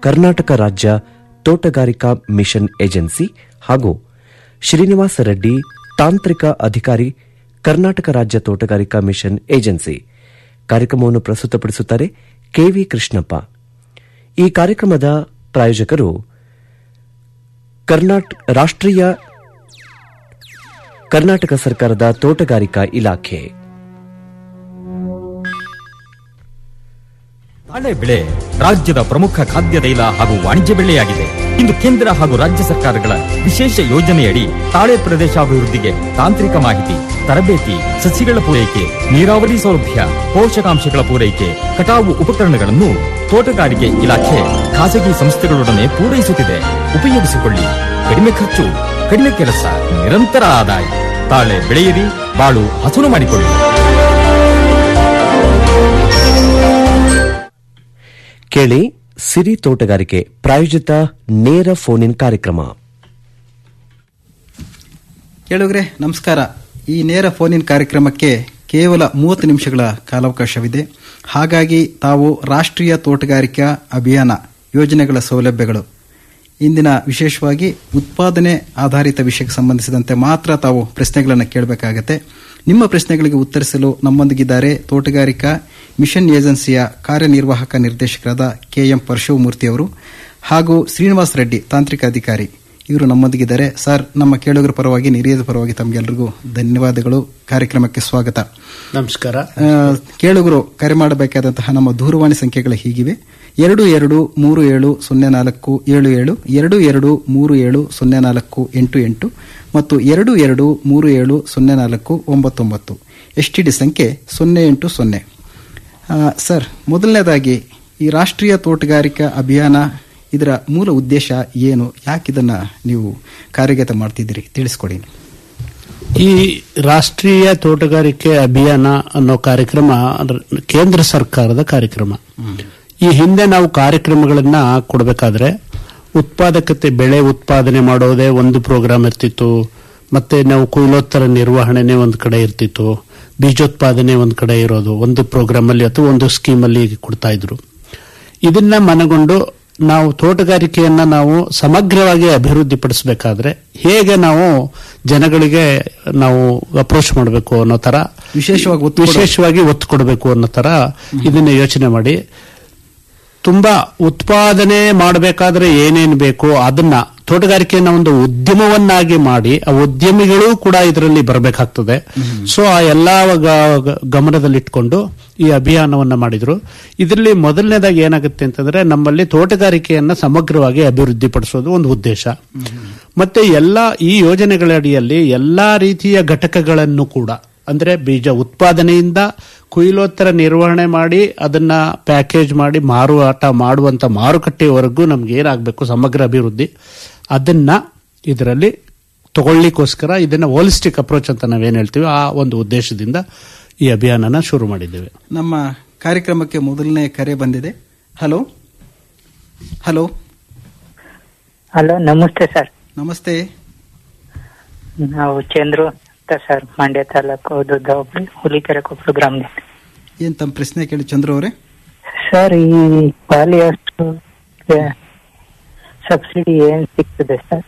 ಕರ್ನಾಟಕ ರಾಜ್ಯ ತೋಟಗಾರಿಕಾ mission agency ಹಾಗೂ ಶ್ರೀನಿವಾಸ ರೆಡ್ಡಿ ತಾಂತ್ರಿಕ ಅಧಿಕಾರಿ ಕರ್ನಾಟಕ ರಾಜ್ಯ ತೋಟಗಾರಿಕಾ ಮಿಷನ್ ಏಜೆನ್ಸಿ ಕಾರ್ಯಕ್ರಮವನ್ನು ಪ್ರಸ್ತುತಪಡಿಸುತ್ತಾರೆ ಕೆವಿ ಕೃಷ್ಣಪ್ಪ ಈ ಕಾರ್ಯಕ್ರಮದ ಪ್ರಾಯೋಜಕರು ಕರ್ನಾಟ ರಾಷ್ಟ್ರೀಯ ಕರ್ನಾಟಕ ಸರ್ಕಾರದ ತೋಟಗಾರಿಕಾ ಇಲಾಖೆ ತಾಳೆ ಬೆಳೆ ರಾಜ್ಯದ ಪ್ರಮುಖ ಖಾದ್ಯ ತೈಲ ಹಾಗೂ ವಾಣಿಜ್ಯ ಬೆಳೆಯಾಗಿದೆ ಇಂದು ಕೇಂದ್ರ ಹಾಗೂ ರಾಜ್ಯ ಸರ್ಕಾರಗಳ ವಿಶೇಷ ಯೋಜನೆಯಡಿ ತಾಳೆ ಪ್ರದೇಶಾಭಿವೃದ್ಧಿಗೆ ತಾಂತ್ರಿಕ ಮಾಹಿತಿ ತರಬೇತಿ ಸಸಿಗಳ ಪೂರೈಕೆ ನೀರಾವರಿ ಸೌಲಭ್ಯ ಪೋಷಕಾಂಶಗಳ ಪೂರೈಕೆ ಕಟಾವು ಉಪಕರಣಗಳನ್ನು ತೋಟಗಾರಿಕೆ ಇಲಾಖೆ ಖಾಸಗಿ ಸಂಸ್ಥೆಗಳೊಡನೆ ಪೂರೈಸುತ್ತಿದೆ ಉಪಯೋಗಿಸಿಕೊಳ್ಳಿ ಕಡಿಮೆ ಖರ್ಚು ಕಡಿಮೆ ಕೆಲಸ ನಿರಂತರ ಆದಾಯ ತಾಳೆ ಬೆಳೆಯಿರಿ ಬಾಳು ಹಸನು ಮಾಡಿಕೊಳ್ಳಿ ಕೇಳಿ ಸಿರಿ ತೋಟಗಾರಿಕೆ ಪ್ರಾಯೋಜಿತ ನೇರ ಫೋನ್ ಇನ್ ಕಾರ್ಯಕ್ರಮ ಕೇಳುಗ್ರೆ ನಮಸ್ಕಾರ ಈ ನೇರ ಫೋನ್ ಇನ್ ಕಾರ್ಯಕ್ರಮಕ್ಕೆ ಕೇವಲ ಮೂವತ್ತು ನಿಮಿಷಗಳ ಕಾಲಾವಕಾಶವಿದೆ ಹಾಗಾಗಿ ತಾವು ರಾಷ್ಟ್ರೀಯ ತೋಟಗಾರಿಕಾ ಅಭಿಯಾನ ಯೋಜನೆಗಳ ಸೌಲಭ್ಯಗಳು ಇಂದಿನ ವಿಶೇಷವಾಗಿ ಉತ್ಪಾದನೆ ಆಧಾರಿತ ವಿಷಯಕ್ಕೆ ಸಂಬಂಧಿಸಿದಂತೆ ಮಾತ್ರ ತಾವು ಪ್ರಶ್ನೆಗಳನ್ನು ಕೇಳಬೇಕಾಗತ್ತೆ ನಿಮ್ಮ ಪ್ರಶ್ನೆಗಳಿಗೆ ಉತ್ತರಿಸಲು ನಮ್ಮೊಂದಿಗಿದ್ದಾರೆ ತೋಟಗಾರಿಕಾ ಮಿಷನ್ ಏಜೆನ್ಸಿಯ ಕಾರ್ಯನಿರ್ವಾಹಕ ನಿರ್ದೇಶಕರಾದ ಕೆಎಂ ಪರಶುಮೂರ್ತಿ ಅವರು ಹಾಗೂ ಶ್ರೀನಿವಾಸ್ ರೆಡ್ಡಿ ತಾಂತ್ರಿಕ ಅಧಿಕಾರಿ ಇವರು ನಮ್ಮೊಂದಿಗಿದ್ದಾರೆ ಸರ್ ನಮ್ಮ ಕೇಳುಗರ ಪರವಾಗಿ ನಿರಿಯದ ಪರವಾಗಿ ತಮಗೆಲ್ಲರಿಗೂ ಧನ್ಯವಾದಗಳು ಕಾರ್ಯಕ್ರಮಕ್ಕೆ ಸ್ವಾಗತ ನಮಸ್ಕಾರ ಆ, ಕೇಳುಗರು ಕರೆ ಮಾಡಬೇಕಾದಂತಹ ನಮ್ಮ ದೂರವಾಣಿ ಸಂಖ್ಯೆಗಳು ಹೀಗಿವೆ ಎರಡು ಎರಡು ಮೂರು ಏಳು ಸೊನ್ನೆ ನಾಲ್ಕು ಏಳು ಏಳು ಎರಡು ಎರಡು ಮೂರು ಏಳು ಸೊನ್ನೆ ನಾಲ್ಕು ಎಂಟು ಎಂಟು ಮತ್ತು ಎರಡು ಎರಡು ಮೂರು ಏಳು ಸೊನ್ನೆ ನಾಲ್ಕು ಒಂಬತ್ತೊಂಬತ್ತು ಎಸ್ ಟಿ ಡಿ ಸಂಖ್ಯೆ ಸೊನ್ನೆ ಎಂಟು ಸೊನ್ನೆ ಆ, ಸರ್ ಮೊದಲನೇದಾಗಿ ಈ ರಾಷ್ಟ್ರೀಯ ತೋಟಗಾರಿಕಾ ಅಭಿಯಾನ ಇದರ ಮೂಲ ಉದ್ದೇಶ ಏನು ಯಾಕೆ ಇದನ್ನ ನೀವು ಕಾರ್ಯಗತ ಮಾಡ್ತಿದ್ದೀರಿ ತಿಳಿಸ್ಕೊಡಿ ಈ ರಾಷ್ಟ್ರೀಯ ತೋಟಗಾರಿಕೆ ಅಭಿಯಾನ ಅನ್ನೋ ಕಾರ್ಯಕ್ರಮ ರ- ಕೇಂದ್ರ ಸರ್ಕಾರದ ಕಾರ್ಯಕ್ರಮ ಈ ಹಿಂದೆ ನಾವು ಕಾರ್ಯಕ್ರಮಗಳನ್ನ ಕೊಡಬೇಕಾದ್ರೆ ಉತ್ಪಾದಕತೆ ಬೆಳೆ ಉತ್ಪಾದನೆ ಮಾಡೋದೇ ಒಂದು ಪ್ರೋಗ್ರಾಮ್ ಇರ್ತಿತ್ತು ಮತ್ತೆ ನಾವು ಕೊಯ್ಲೋತ್ತರ ನಿರ್ವಹಣೆನೇ ಒಂದು ಕಡೆ ಇರ್ತಿತ್ತು ಬೀಜೋತ್ಪಾದನೆ ಒಂದು ಕಡೆ ಇರೋದು ಒಂದು ಪ್ರೋಗ್ರಾಮ್ ಅಲ್ಲಿ ಅಥವಾ ಒಂದು ಸ್ಕೀಮ್ ಅಲ್ಲಿ ಕೊಡ್ತಾ ಇದ್ರು ಇದನ್ನ ಮನಗೊಂಡು ನಾವು ತೋಟಗಾರಿಕೆಯನ್ನ ನಾವು ಸಮಗ್ರವಾಗಿ ಅಭಿವೃದ್ಧಿಪಡಿಸಬೇಕಾದ್ರೆ ಹೇಗೆ ನಾವು ಜನಗಳಿಗೆ ನಾವು ಅಪ್ರೋಚ್ ಮಾಡಬೇಕು ಅನ್ನೋ ತರ ವಿಶೇಷವಾಗಿ ಒತ್ತು ಕೊಡೋ- ವಿಶೇಷವಾಗಿ ಒತ್ತು ಕೊಡಬೇಕು ಅನ್ನೋ ತರ ಇದನ್ನ ಯೋಚನೆ ಮಾಡಿ ತುಂಬಾ ಉತ್ಪಾದನೆ ಮಾಡಬೇಕಾದ್ರೆ ಏನೇನು ಬೇಕು ಅದನ್ನ ತೋಟಗಾರಿಕೆಯನ್ನ ಒಂದು ಉದ್ಯಮವನ್ನಾಗಿ ಮಾಡಿ ಆ ಉದ್ಯಮಿಗಳು ಕೂಡ ಇದರಲ್ಲಿ ಬರಬೇಕಾಗ್ತದೆ ಸೊ ಆ ಎಲ್ಲಾ ಗ- ಗ- ಗಮನದಲ್ಲಿಟ್ಕೊಂಡು ಈ ಅಭಿಯಾನವನ್ನ ಮಾಡಿದ್ರು ಇದರಲ್ಲಿ ಮೊದಲನೇದಾಗಿ ಏನಾಗುತ್ತೆ ಅಂತಂದ್ರೆ ನಮ್ಮಲ್ಲಿ ತೋಟಗಾರಿಕೆಯನ್ನ ಸಮಗ್ರವಾಗಿ ಅಭಿವೃದ್ಧಿಪಡಿಸೋದು ಒಂದು ಉದ್ದೇಶ ಮತ್ತೆ ಎಲ್ಲಾ ಈ ಯೋಜನೆಗಳ ಅಡಿಯಲ್ಲಿ ಎಲ್ಲಾ ರೀತಿಯ ಘಟಕಗಳನ್ನು ಕೂಡ ಅಂದ್ರೆ ಬೀಜ ಉತ್ಪಾದನೆಯಿಂದ ಕೊಯ್ಲೋತ್ತರ ನಿರ್ವಹಣೆ ಮಾಡಿ ಅದನ್ನ ಪ್ಯಾಕೇಜ್ ಮಾಡಿ ಮಾರುವಾಟ ಮಾಡುವಂತ ಮಾರುಕಟ್ಟೆವರೆಗೂ ನಮ್ಗೆ ಏನಾಗಬೇಕು ಸಮಗ್ರ ಅಭಿವೃದ್ಧಿ ಅದನ್ನ ಇದರಲ್ಲಿ ತಗೊಳ್ಳಿಕ್ಕೋಸ್ಕರ ಇದನ್ನ ಹೋಲಿಸ್ಟಿಕ್ ಅಪ್ರೋಚ್ ಅಂತ ನಾವೇನ್ ಹೇಳ್ತೀವಿ ಆ ಒಂದು ಉದ್ದೇಶದಿಂದ ಈ ಅಭಿಯಾನನ ಶುರು ಮಾಡಿದ್ದೇವೆ ನಮ್ಮ ಕಾರ್ಯಕ್ರಮಕ್ಕೆ ಮೊದಲನೇ ಕರೆ ಬಂದಿದೆ ಹಲೋ ಹಲೋ ಹಲೋ ನಮಸ್ತೆ ಸರ್ ನಮಸ್ತೆ ನಾವು ಚಂದ್ರು ಅಂತ ಸರ್ ಮಂಡ್ಯ ತಾಲೂಕು ದೊಡ್ಡ ಹೋಬಳಿ ಹುಲಿಕೆರೆ ಕೊಪ್ಪಳು ಗ್ರಾಮದಿಂದ ಏನ್ ತಮ್ಮ ಪ್ರಶ್ನೆ ಕೇಳಿ ಚಂದ್ರು ಅವರೇ ಸರ್ ಈ ಪಾಲಿಯಷ್ಟು ಸಬ್ಸಿಡಿ ಏನ್ ಸಿಗ್ತದೆ ಸರ್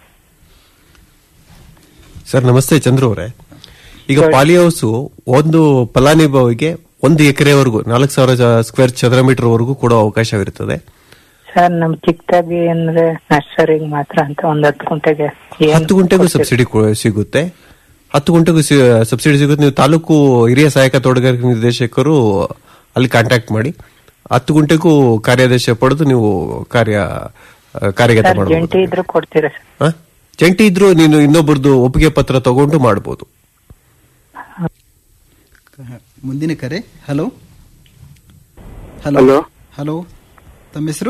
ಸರ್ ನಮಸ್ತೆ ಚಂದ್ರು ಅವರೇ ಈಗ ಪಾಲಿ ಹೌಸ್ ಒಂದು ಫಲಾನುಭವಿಗೆ ಒಂದು ಎಕರೆವರೆಗೂ ನಾಲ್ಕು ಸಾವಿರ ಸ್ಕ್ವೇರ್ ಚದರ ಮೀಟರ್ ವರೆಗೂ ಕೊಡೋ ಅವಕಾಶವಿರುತ್ತದೆ ಸರ್ ನಮ್ ಚಿಕ್ಕದಾಗಿ ಅಂದ್ರೆ ನರ್ಸರಿಗೆ ಮಾತ್ರ ಅಂತ ಒಂದ್ ಹತ್ತು ಗುಂಟೆಗೆ ಏನ್ ಹತ್ತು ಗುಂಟೆಗೂ ಕೊಡ್ತೀರಿ? ಸಬ್ಸಿಡಿ ಕೊ- ಸಿಗುತ್ತೆ ಹತ್ತು ಗುಂಟೆಗೂ ಸಿ- ಸಬ್ಸಿಡಿ ಸಿಗುತ್ತೆ ನೀವು ತಾಲೂಕು ಹಿರಿಯ ಸಹಾಯಕ ತೋಟಗಾರಿಕೆ ನಿರ್ದೇಶಕರು ಅಲ್ಲಿ ಕಾಂಟ್ಯಾಕ್ಟ್ ಮಾಡಿ ಹತ್ತು ಗುಂಟೆಗೂ ಕಾರ್ಯಾದೇಶ ಪಡೆದು ನೀವು ಕಾರ್ಯ ಆ, ಕಾರ್ಯಗತ ಸರ್ ಜಂಟಿ ಮಾಡಬಹುದು ಇದ್ರು ಕೊಡ್ತೀರಾ ಸರ್ ಆ? ಜಂಟಿ ಇದ್ರು ನೀನು ಇನ್ನೊಬ್ಬರದು ಒಪ್ಪಿಗೆ ಪತ್ರ ತಗೊಂಡು ಮಾಡಬಹುದು ಮುಂದಿನ ಕರೆ ಹಲೋ ಹಲೋ ಹಲೋ ಹಲೋ ತಮ್ಮ ಹೆಸರು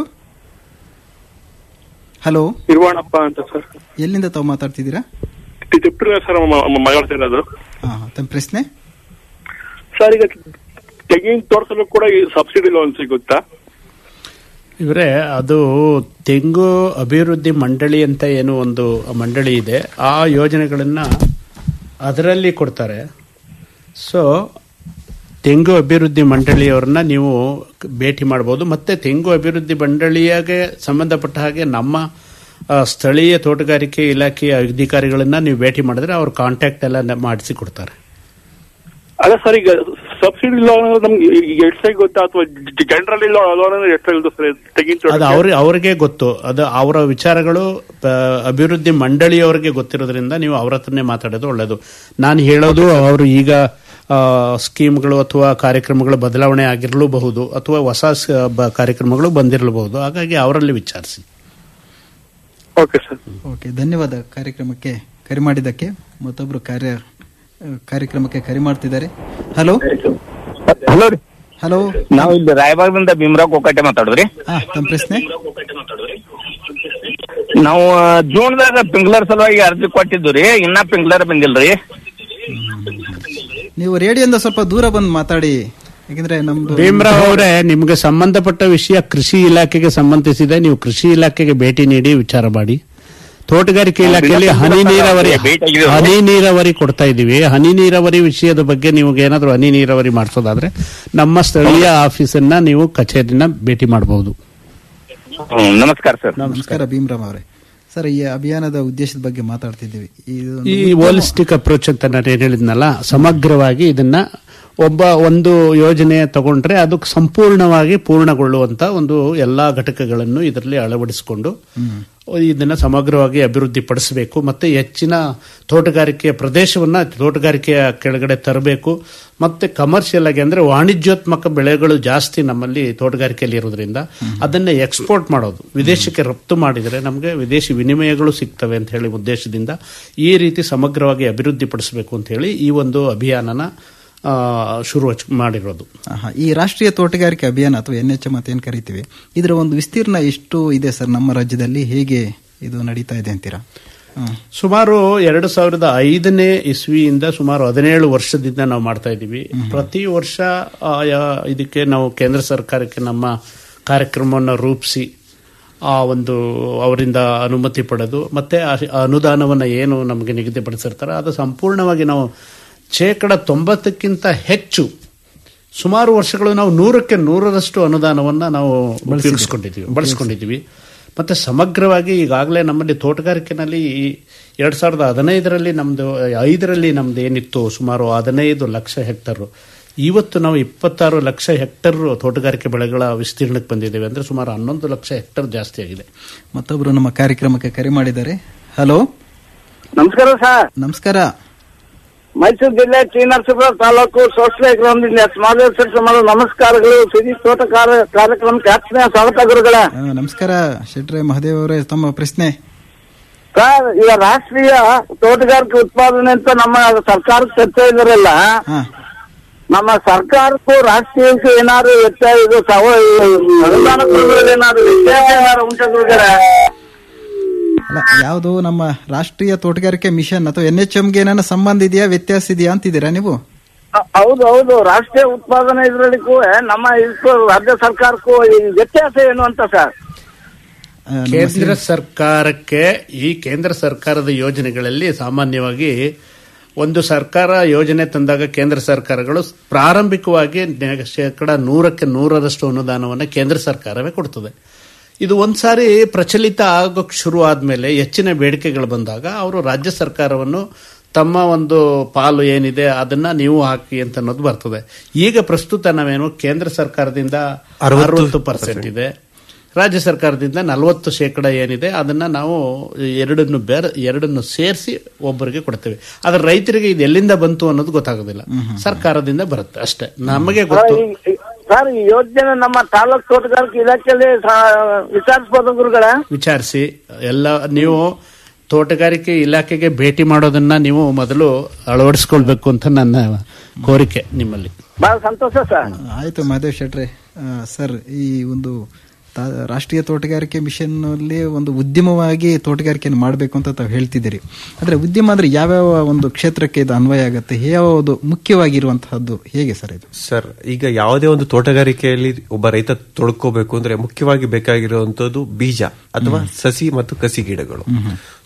ಹಲೋ ಇರುವಣಪ್ಪ ಅಂತ ಸರ್ ಎಲ್ಲಿಂದ ತಾವು ಮಾತಾಡ್ತಿದ್ದೀರಾ ತಿಪ್ಟೂರಿನ ಸರ್ ಮಾತಾಡ್ತಿರೋದು ಹಾ ತಮ್ಮ ಪ್ರಶ್ನೆ ಸರ್ ಈಗ ತೆಂಗಿನ ತೋರಿಸಲು ಕೂಡ ಈ ಸಬ್ಸಿಡಿ ಲೋನ್ ಸಿಗುತ್ತಾ ಇವರೇ ಅದು ತೆಂಗು ಅಭಿವೃದ್ಧಿ ಮಂಡಳಿ ಅಂತ ಏನು ಒಂದು ಮಂಡಳಿ ಇದೆ ಆ ಯೋಜನೆಗಳನ್ನ ಅದರಲ್ಲಿ ಕೊಡ್ತಾರೆ ಸೊ ತೆಂಗು ಅಭಿವೃದ್ಧಿ ಮಂಡಳಿಯವರನ್ನ ನೀವು ಭೇಟಿ ಮಾಡಬಹುದು ಮತ್ತೆ ತೆಂಗು ಅಭಿವೃದ್ಧಿ ಮಂಡಳಿಯಾಗೆ ಸಂಬಂಧಪಟ್ಟ ಹಾಗೆ ನಮ್ಮ ಆ, ಸ್ಥಳೀಯ ತೋಟಗಾರಿಕೆ ಇಲಾಖೆಯ ಅಧಿಕಾರಿಗಳನ್ನ ನೀವು ಭೇಟಿ ಮಾಡಿದ್ರೆ ಅವ್ರ ಕಾಂಟ್ಯಾಕ್ಟ್ ಎಲ್ಲ ನ- ಮಾಡಿಸಿ ಕೊಡ್ತಾರೆ ಅಲ್ಲ ಸರ್ ಈಗ ಸಬ್ಸಿಡಿ ಲೋನ್ ನಮ್ಗೆ ಈಗ ಎಷ್ಟಾಗಿ ಗೊತ್ತಾ ಅಥವಾ ಜನರಲ್ ಲೋನ್ ಎಷ್ಟಾಗಿ ಸರ್ ತೆಗಿನ ಅದು ತೋಟಕ್ಕೆ? ಅವ್ರ ಅವ್ರಿಗೆ ಗೊತ್ತು ಅದು ಅವರ ವಿಚಾರಗಳು ಆ, ಅಭಿವೃದ್ಧಿ ಮಂಡಳಿಯವರಿಗೆ ಗೊತ್ತಿರೋದ್ರಿಂದ ನೀವು ಅವ್ರ ಹತ್ರನೇ ಮಾತಾಡೋದು ಒಳ್ಳೆಯದು ನಾನು ಹೇಳೋದು ಅವರು ಈಗ ಆ, ಸ್ಕೀಮ್ಗಳು ಅಥವಾ ಕಾರ್ಯಕ್ರಮಗಳು ಬದಲಾವಣೆ ಆಗಿರಲೂಬಹುದು ಅಥವಾ ಹೊಸ ಸ- ಬ- ಕಾರ್ಯಕ್ರಮಗಳು ಬಂದಿರಲೂಬಹುದು ಹಾಗಾಗಿ ಅವರಲ್ಲಿ ವಿಚಾರಿಸಿ ಓಕೆ ಸರ್ ಓಕೆ ಧನ್ಯವಾದ ಕಾರ್ಯಕ್ರಮಕ್ಕೆ ಕರೆ ಮಾಡಿದ್ದಕ್ಕೆ ಮತ್ತೊಬ್ರು ಕಾರ್ಯ ಆ, ಕಾರ್ಯಕ್ರಮಕ್ಕೆ ಕರೆ ಮಾಡ್ತಿದ್ದಾರೆ ಹಲೋ ಹಲೋ ರೀ ಹಲೋ ನಾವು ಇಲ್ಲಿ ರಾಯಬಾಗದಿಂದ ಭೀಮರಾವ್ ಕೋಕಟ್ಟೆ ಮಾತಾಡುದ್ರಿ ಹಾ ತಮ್ಮ ಪ್ರಶ್ನೆ ನಾವು ಜೂನ್ದಾಗ ಪಿಂಗ್ಲರ್ ಸಲುವಾಗಿ ಅರ್ಜಿ ಕೊಟ್ಟಿದ್ದು ರೀ ಇನ್ನ ಪಿಂಗ್ಲರ್ ಬಂದಿಲ್ರಿ ನೀವು ರೇಡಿಯೋದಿಂದ ಸ್ವಲ್ಪ ದೂರ ಬಂದು ಮಾತಾಡಿ ಯಾಕಂದ್ರೆ ನಮ್ದು ಭೀಮರಾವ್ ಅವರೇ ನಿಮಗೆ ಸಂಬಂಧಪಟ್ಟ ವಿಷಯ ಕೃಷಿ ಇಲಾಖೆಗೆ ಸಂಬಂಧಿಸಿದೆ ನೀವು ಕೃಷಿ ಇಲಾಖೆಗೆ ಭೇಟಿ ನೀಡಿ ವಿಚಾರ ಮಾಡಿ ತೋಟಗಾರಿಕೆ ಇಲಾಖೆಯಲ್ಲಿ ಹನಿ ನೀರಾವರಿ ಭೇಟಿ ಆಗಿದ್ದೀವಿ. ಹನಿ ನೀರಾವರಿ ಕೊಡ್ತಾ ಇದೀವಿ ಹನಿ ನೀರಾವರಿ ವಿಷಯದ ಬಗ್ಗೆ ನಿಮಗೆ ಏನಾದರೂ ಹನಿ ನೀರಾವರಿ ಮಾಡಿಸೋದಾದ್ರೆ ನಮ್ಮ ಸ್ಥಳೀಯ ಆಫೀಸನ್ನ ನೀವು ಕಚೇರಿನ ಭೇಟಿ ಮಾಡಬಹುದು ಹ್ಮ್, ನಮಸ್ಕಾರ ಸರ್ ನಮಸ್ಕಾರ ಭೀಮರಾಮ್ ಅವರೇ ಸರ್ ಈ ಅಭಿಯಾನದ ಉದ್ದೇಶದ ಬಗ್ಗೆ ಮಾತಾಡ್ತಿದ್ದೀವಿ ಇದು ಒಂದು ಈ ಹೋಲಿಸ್ಟಿಕ್ ಅಪ್ರೋಚ್ ಅಂತ ನಾನು ಏನ್ ಹೇಳಿದ್ನಲ್ಲ ಸಮಗ್ರವಾಗಿ ಇದನ್ನ ಒಬ್ಬ ಒಂದು ಯೋಜನೆ ತಗೊಂಡ್ರೆ ಅದು ಸಂಪೂರ್ಣವಾಗಿ ಪೂರ್ಣಗೊಳ್ಳುವಂತ ಒಂದು ಎಲ್ಲಾ ಘಟಕಗಳನ್ನು ಇದರಲ್ಲಿ ಅಳವಡಿಸಿಕೊಂಡು ಇದನ್ನ ಸಮಗ್ರವಾಗಿ ಅಭಿವೃದ್ಧಿ ಪಡಿಸಬೇಕು ಮತ್ತೆ ಹೆಚ್ಚಿನ ತೋಟಗಾರಿಕೆಯ ಪ್ರದೇಶವನ್ನ ತೋಟಗಾರಿಕೆಯ ಕೆಳಗಡೆ ತರಬೇಕು ಮತ್ತೆ ಕಮರ್ಷಿಯಲ್ ಆಗಿ ಅಂದ್ರೆ ವಾಣಿಜ್ಯೋತ್ಮಕ ಬೆಳೆಗಳು ಜಾಸ್ತಿ ನಮ್ಮಲ್ಲಿ ತೋಟಗಾರಿಕೆಯಲ್ಲಿ ಇರೋದ್ರಿಂದ ಅದನ್ನ ಎಕ್ಸ್ಪೋರ್ಟ್ ಮಾಡೋದು ವಿದೇಶಕ್ಕೆ ರಫ್ತು ಮಾಡಿದರೆ ನಮಗೆ ವಿದೇಶಿ ವಿನಿಮಯಗಳು ಸಿಗ್ತವೆ ಅಂತ ಹೇಳಿ ಉದ್ದೇಶದಿಂದ ಈ ರೀತಿ ಸಮಗ್ರವಾಗಿ ಅಭಿವೃದ್ಧಿ ಪಡಿಸಬೇಕು ಅಂತ ಹೇಳಿ ಈ ಒಂದು ಅಭಿಯಾನನ ಆ, ಶುರು ಹಚ್- ಮಾಡಿರೋದು ಆಹಾ, ಈ ರಾಷ್ಟ್ರೀಯ ತೋಟಗಾರಿಕೆ ಅಭಿಯಾನ ಅಥವಾ ಎನ್ ಎಚ್ ಎಂ ಅಂತ ಏನ್ ಕರಿತೀವಿ ಇದರ ಒಂದು ವಿಸ್ತೀರ್ಣ ಎಷ್ಟು ಇದೆ ಸರ್ ನಮ್ಮ ರಾಜ್ಯದಲ್ಲಿ ಹೇಗೆ ಇದು ನಡೀತಾ ಇದೆ ಅಂತೀರಾ ಹ್ಮ್. ಸುಮಾರು ಎರಡು ಸಾವಿರದ ಐದನೇ ಇಸ್ವಿಯಿಂದ ಸುಮಾರು ಹದಿನೇಳು ವರ್ಷದಿಂದ ನಾವು ಮಾಡ್ತಾ ಇದ್ದೀವಿ ಪ್ರತಿ ವರ್ಷ ಆಯಾ ಇದಕ್ಕೆ ನಾವು ಕೇಂದ್ರ ಸರ್ಕಾರಕ್ಕೆ ನಮ್ಮ ಕಾರ್ಯಕ್ರಮವನ್ನು ರೂಪಿಸಿ ಆ ಒಂದು ಅವರಿಂದ ಅನುಮತಿ ಪಡೆದು ಮತ್ತೆ ಆ ಅನುದಾನವನ್ನು ಏನು ನಮಗೆ ನಿಗದಿಪಡಿಸಿರ್ತಾರೆ ಅದು ಸಂಪೂರ್ಣವಾಗಿ ನಾವು ಶೇಕಡ ತೊಂಬತ್ತಕ್ಕಿಂತ ಹೆಚ್ಚು ಸುಮಾರು ವರ್ಷಗಳು ನಾವು ನೂರಕ್ಕೆ ನೂರರಷ್ಟು ಅನುದಾನವನ್ನು ನಾವು ಉಪಯೋಗಿಸ್ಕೊಂಡಿದ್ದೀವಿ ಬಳಸ್ಕೊಂಡಿದ್ದೀವಿ ಮತ್ತೆ ಸಮಗ್ರವಾಗಿ ಈಗಾಗಲೇ ನಮ್ಮಲ್ಲಿ ತೋಟಗಾರಿಕೆನಲ್ಲಿ ಎರಡ್ ಸಾವಿರದ ಹದಿನೈದರಲ್ಲಿ ನಮ್ದು ಐದರಲ್ಲಿ ನಮ್ದು ಏನಿತ್ತು ಸುಮಾರು ಹದಿನೈದು ಲಕ್ಷ ಹೆಕ್ಟರ್ ಇವತ್ತು ನಾವು ಇಪ್ಪತ್ತಾರು ಲಕ್ಷ ಹೆಕ್ಟರ್ ತೋಟಗಾರಿಕೆ ಬೆಳೆಗಳ ವಿಸ್ತೀರ್ಣಕ್ಕೆ ಬಂದಿದ್ದೇವೆ ಅಂದ್ರೆ ಸುಮಾರು ಹನ್ನೊಂದು ಲಕ್ಷ ಹೆಕ್ಟರ್ ಜಾಸ್ತಿ ಆಗಿದೆ ಮತ್ತೊಬ್ರು ನಮ್ಮ ಕಾರ್ಯಕ್ರಮಕ್ಕೆ ಕರೆ ಮಾಡಿದ್ದಾರೆ ಹಲೋ ನಮಸ್ಕಾರ ಸರ್ ನಮಸ್ಕಾರ ಮೈಸೂರು ಜಿಲ್ಲೆ ಟಿ ನರಸೀಪುರ ತಾಲೂಕು ಸೋಸ್ಲೆ ಗ್ರಾಮದಿಂದ ಸ್ಮಾಲೇಶ್ವರ ಸಮಾಜ ನಮಸ್ಕಾರಗಳು ಸಿರಿ ತೋಟ ಕಾರ್ಯ- ಕಾರ್ಯಕ್ರಮಕ್ಕೆ ಆತ್ಮೀಯ ಸ್ವಾಗತ ಗುರುಗಳ ಆ, ನಮಸ್ಕಾರ ಶೆಟ್ರೆ ಮಹದೇವ್ ಅವರೇ ತಮ್ಮ ಪ್ರಶ್ನೆ ಸರ್ ಈಗ ರಾಷ್ಟ್ರೀಯ ತೋಟಗಾರಿಕೆ ಉತ್ಪಾದನೆ ಅಂತ ನಮ್ಮ ಸರ್ಕಾರಕ್ಕೆ ಚರ್ಚೆ ಇದ್ರಲ್ಲ ಹಾ ನಮ್ಮ ಸರ್ಕಾರಕ್ಕೂ ರಾಷ್ಟ್ರೀಯಕ್ಕೂ ಏನಾದ್ರು ವ್ಯತ್ಯಾಸ ಇದು ಸವ ಅನುದಾನ ಕೊಡುವುದ್ರಲ್ಲಿ ಏನಾದ್ರು ವ್ಯತ್ಯಾಸ ಏನಾದ್ರು ಉಂಟಾ ಗುರುಗಳ ಅಲ್ಲ ಯಾವುದು ನಮ್ಮ ರಾಷ್ಟ್ರೀಯ ತೋಟಗಾರಿಕೆ ಮಿಷನ್ ಅಥವಾ ಎನ್ ಎಚ್ ಎಂಗೆ ಏನಾನ ಸಂಬಂಧ ಇದೆಯಾ ವ್ಯತ್ಯಾಸ ಇದೆಯಾ ಅಂತಿದ್ದೀರಾ ನೀವು ಹ- ಹೌದು ಹೌದು ರಾಷ್ಟ್ರೀಯ ಉತ್ಪಾದನೆ ಇದರಲ್ಲಿಗೂ ನಮ್ಮ ಇದಕ್ಕೂ ರಾಜ್ಯ ಸರ್ಕಾರಕ್ಕೂ ಈ ವ್ಯತ್ಯಾಸ ಏನು ಅಂತ ಸರ್ ಆ, ನಮ್ಮ ಕೇಂದ್ರ ಸರ್ಕಾರಕ್ಕೆ ಈ ಕೇಂದ್ರ ಸರ್ಕಾರದ ಯೋಜನೆಗಳಲ್ಲಿ ಸಾಮಾನ್ಯವಾಗಿ ಒಂದು ಸರ್ಕಾರ ಯೋಜನೆ ತಂದಾಗ ಕೇಂದ್ರ ಸರ್ಕಾರಗಳು ಪ್ರಾರಂಭಿಕವಾಗಿ ನೆ- ಶೇಕಡ ನೂರಕ್ಕೆ ನೂರರಷ್ಟು ಅನುದಾನವನ್ನು ಕೇಂದ್ರ ಸರ್ಕಾರವೇ ಕೊಡ್ತದೆ ಇದು ಒಂದ್ಸಾರಿ ಪ್ರಚಲಿತ ಆಗೋಕ್ ಶುರು ಆದ್ಮೇಲೆ ಹೆಚ್ಚಿನ ಬೇಡಿಕೆಗಳು ಬಂದಾಗ ಅವರು ರಾಜ್ಯ ಸರ್ಕಾರವನ್ನು ತಮ್ಮ ಒಂದು ಪಾಲು ಏನಿದೆ ಅದನ್ನ ನೀವು ಹಾಕಿ ಅಂತ ಅನ್ನೋದು ಬರ್ತದೆ ಈಗ ಪ್ರಸ್ತುತ ನಾವೇನು ಕೇಂದ್ರ ಸರ್ಕಾರದಿಂದ ಅರವತ್ತು ಪರ್ಸೆಂಟ್ ಇದೆ ರಾಜ್ಯ ಸರ್ಕಾರದಿಂದ ನಲವತ್ತು ಶೇಕಡ ಏನಿದೆ ಅದನ್ನ ನಾವು ಎರಡನ್ನು ಬೇರೆ ಎರಡನ್ನು ಸೇರಿಸಿ ಒಬ್ಬರಿಗೆ ಕೊಡ್ತೇವೆ ಆದ್ರೆ ರೈತರಿಗೆ ಇದು ಎಲ್ಲಿಂದ ಬಂತು ಅನ್ನೋದು ಗೊತ್ತಾಗೋದಿಲ್ಲ ಸರ್ಕಾರದಿಂದ ಬರುತ್ತೆ ಅಷ್ಟೇ ನಮಗೆ ಗೊತ್ತು ಈ- ಈ- ಸರ್ ಈ ಯೋಜನೆ ನಮ್ಮ ತಾಲೂಕ್ ತೋಟಗಾರಿಕೆ ಇಲಾಖೆಯಲ್ಲಿ ಸಾ- ವಿಚಾರಿಸಬಹುದು ಗುರುಗಳ ವಿಚಾರಿಸಿ ಎಲ್ಲ ನೀವು ತೋಟಗಾರಿಕೆ ಇಲಾಖೆಗೆ ಭೇಟಿ ಮಾಡೋದನ್ನ ನೀವು ಮೊದಲು ಅಳವಡಿಸ್ಕೊಳ್ಬೇಕು ಅಂತ ನನ್ನ ಕೋರಿಕೆ ನಿಮ್ಮಲ್ಲಿ ಬಹಳ ಸಂತೋಷ ಸರ್ ಆಯ್ತು ಮಹದೇವ್ ಶೆಟ್ರೆ ಆ, ಸರ್ ಈ ಒಂದು ತಾ- ರಾಷ್ಟ್ರೀಯ ತೋಟಗಾರಿಕೆ ಮಿಷನ್ ಅಲ್ಲಿ ಒಂದು ಉದ್ಯಮವಾಗಿ ತೋಟಗಾರಿಕೆಯನ್ನು ಮಾಡಬೇಕು ಅಂತ ತಾವು ಹೇಳ್ತಿದ್ದೀರಿ ಅಂದ್ರೆ ಉದ್ಯಮ ಅಂದ್ರೆ ಯಾವ್ಯಾವ ಒಂದು ಕ್ಷೇತ್ರಕ್ಕೆ ಇದು ಅನ್ವಯ ಆಗುತ್ತೆ ಯಾವುದು ಮುಖ್ಯವಾಗಿರುವಂತಹದ್ದು ಹೇಗೆ ಸರ್ ಇದು ಸರ್ ಈಗ ಯಾವುದೇ ಒಂದು ತೋಟಗಾರಿಕೆಯಲ್ಲಿ ಒಬ್ಬ ರೈತ ತೊಡ್ಕೋಬೇಕು ಅಂದ್ರೆ ಮುಖ್ಯವಾಗಿ ಬೇಕಾಗಿರುವಂತದ್ದು ಬೀಜ ಅಥವಾ ಸಸಿ ಮತ್ತು ಕಸಿ ಗಿಡಗಳು ಸೊ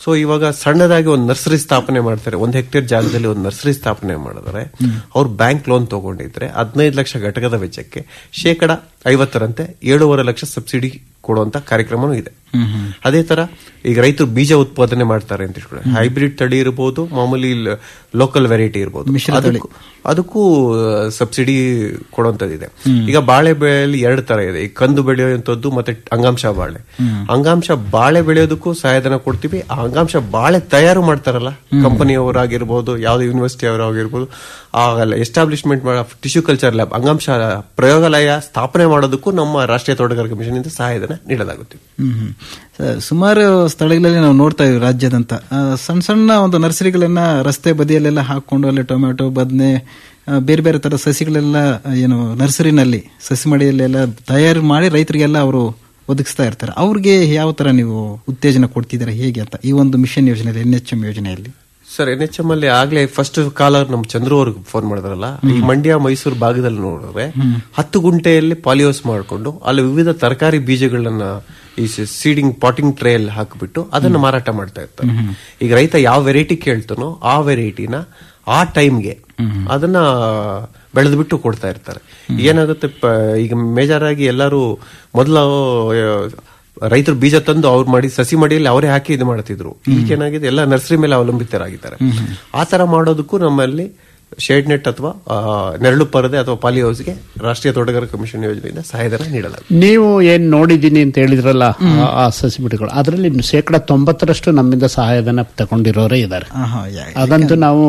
ಸೊ ಇವಾಗ ಸಣ್ಣದಾಗಿ ಒಂದು ನರ್ಸರಿ ಸ್ಥಾಪನೆ ಮಾಡ್ತಾರೆ ಒಂದು ಹೆಕ್ಟೇರ್ ಜಾಗದಲ್ಲಿ ಒಂದು ನರ್ಸರಿ ಸ್ಥಾಪನೆ ಮಾಡಿದ್ರೆ ಅವ್ರು ಬ್ಯಾಂಕ್ ಲೋನ್ ತಗೊಂಡಿದ್ರೆ ಹದಿನೈದು ಲಕ್ಷ ಘಟಕದ ವೆಚ್ಚಕ್ಕೆ ಶೇಕಡ ಐವತ್ತರಂತೆ ಏಳೂವರೆ ಲಕ್ಷ ಸಬ್ಸಿಡಿ ಕೊಡುವಂತ ಕಾರ್ಯಕ್ರಮನೂ ಇದೆ ಅದೇ ತರ ಈಗ ರೈತರು ಬೀಜ ಉತ್ಪಾದನೆ ಮಾಡ್ತಾರೆ ಅಂತ ಇಟ್ಕೊಳ್ಳಿ ಹೈಬ್ರಿಡ್ ತಳಿ ಇರಬಹುದು ಮಾಮೂಲಿ ಲೋಕಲ್ ವೆರೈಟಿ ಇರಬಹುದು ಅದಕ್ಕೂ ಅದಕ್ಕೂ ಸಬ್ಸಿಡಿ ಕೊಡುವಂತದ್ದಿದೆ ಈಗ ಬಾಳೆ ಬೆಳೆಯಲ್ಲಿ ಎರಡು ತರ ಇದೆ ಈ ಕಂದು ಬೆಳೆಯುವಂತದ್ದು ಮತ್ತೆ ಅಂಗಾಂಶ ಬಾಳೆ ಅಂಗಾಂಶ ಬಾಳೆ ಬೆಳೆಯೋದಕ್ಕೂ ಸಹಾಯಧನ ಕೊಡ್ತೀವಿ ಆ ಅಂಗಾಂಶ ಬಾಳೆ ತಯಾರು ಮಾಡ್ತಾರಲ್ಲ ಕಂಪನಿಯವರಾಗಿರ್ಬೋದು ಯಾವ್ದು ಯೂನಿವರ್ಸಿಟಿ ಅವರಾಗಿರ್ಬೋದು ಆ ಎಸ್ಟಾಬ್ಲಿಷ್ಮೆಂಟ್ ಟಿಶ್ಯೂ ಕಲ್ಚರ್ ಲ್ಯಾಬ್ ಅಂಗಾಂಶ ಪ್ರಯೋಗಾಲಯ ಸ್ಥಾಪನೆ ಮಾಡೋದಕ್ಕೂ ನಮ್ಮ ರಾಷ್ಟ್ರೀಯ ತೋಟಗಾರಿಕೆ ಮಿಷನ್ ಇಂದ ಸಹಾಯಧನ ನೀಡಲಾಗುತ್ತೆ ಹ್ಮ್ ಹ್ಮ್. ಸ- ಸುಮಾರು ಸ್ಥಳಗಳಲ್ಲಿ ನಾವು ನೋಡ್ತಾ ಇದ್ವಿ ರಾಜ್ಯದಂತ ಆ, ಸಣ್ಣ ಸಣ್ಣ ಒಂದು ನರ್ಸರಿಗಳನ್ನ ರಸ್ತೆ ಬದಿಯಲ್ಲೆಲ್ಲ ಹಾಕೊಂಡು ಅಲ್ಲಿ ಟೊಮೆಟೊ ಬದನೆ ಬೇರೆ ಬೇರೆ ತರ ಸಸಿಗಳೆಲ್ಲ ಆ, ಏನು ನರ್ಸರಿನಲ್ಲಿ ಸಸಿ ಮಡಿಯಲ್ಲೆಲ್ಲ ತಯಾರು ಮಾಡಿ ರೈತರಿಗೆಲ್ಲ ಅವರು ಒದಗಿಸ್ತಾ ಇರ್ತಾರೆ ಅವ್ರಿಗೆ ಯಾವ ತರ ನೀವು ಉತ್ತೇಜನ ಕೊಡ್ತಿದ್ದೀರಾ ಹೇಗೆ ಅಂತ ಈ ಒಂದು ಮಿಷನ್ ಯೋಜನೆಯಲ್ಲಿ ಎನ್ ಎಚ್ ಎಂ ಯೋಜನೆಯಲ್ಲಿ ಸರ್ ಎನ್ ಎಚ್ ಎಂ ಅಲ್ಲಿ ಆಗ್ಲೇ ಫಸ್ಟ್ ಕಾಲರ್ ನಮ್ ಚಂದ್ರು ಅವ್ರಿಗೆ ಫೋನ್ ಮಾಡಿದ್ರಲ್ಲ ಈ ಮಂಡ್ಯ ಮೈಸೂರು ಭಾಗದಲ್ಲಿ ನೋಡಿದ್ರೆ ಹತ್ತು ಗುಂಟೆಯಲ್ಲಿ ಪಾಲಿಯೋಸ್ ಮಾಡಿಕೊಂಡು ಅಲ್ಲಿ ವಿವಿಧ ತರಕಾರಿ ಬೀಜಗಳನ್ನ ಈ ಸೀಡಿಂಗ್ ಪಾಟಿಂಗ್ ಟ್ರೇ ಅಲ್ಲಿ ಹಾಕಿಬಿಟ್ಟು ಅದನ್ನ ಮಾರಾಟ ಮಾಡ್ತಾ ಇರ್ತಾರೆ ಈಗ ರೈತ ಯಾವ ವೆರೈಟಿ ಕೇಳ್ತಾನೋ ಆ ವೆರೈಟಿನ ಆ ಟೈಮ್ಗೆ ಅದನ್ನ ಬೆಳೆದು ಬಿಟ್ಟು ಕೊಡ್ತಾ ಇರ್ತಾರೆ ಏನಾಗುತ್ತೆ ಪ- ಈಗ ಮೇಜರ್ ಆಗಿ ಎಲ್ಲರೂ ಮೊದಲು ರೈತರು ಬೀಜ ತಂದು ಅವ್ರು ಮಾಡಿ ಸಸಿ ಮಡಿಯಲ್ಲಿ ಅವರೇ ಹಾಕಿ ಇದು ಮಾಡ್ತಿದ್ರು ಈಗ ಏನಾಗಿದೆ ಎಲ್ಲ ನರ್ಸರಿ ಮೇಲೆ ಅವಲಂಬಿತರಾಗಿದ್ದಾರೆ ಆ ತರ ಮಾಡೋದಕ್ಕೂ ನಮ್ಮಲ್ಲಿ ಶೇಡ್ ನೆಟ್ ಅಥವಾ ಆ, ನೆರಳು ಪರದೆ ಅಥವಾ ಪಾಲಿ ಹೌಸ್ಗೆ ರಾಷ್ಟ್ರೀಯ ತೋಟಗಾರಿಕಾ ಕಮಿಷನ್ ಯೋಜನೆಯಿಂದ ಸಹಾಯಧನ ನೀಡಲಾಗುತ್ತೆ ನೀವು ಏನ್ ನೋಡಿದೀನಿ ಅಂತ ಹೇಳಿದ್ರಲ್ಲ ಆ- ಆ ಸಸಿಬಿಡಿಗಳು ಅದರಲ್ಲಿ ಶೇಕಡ ತೊಂಬತ್ತರಷ್ಟು ನಮ್ಮಿಂದ ಸಹಾಯಧನ ತಗೊಂಡಿರೋರೇ ಇದ್ದಾರೆ ಆಹಾ, ಯಾ- ಅದಂತೂ ನಾವು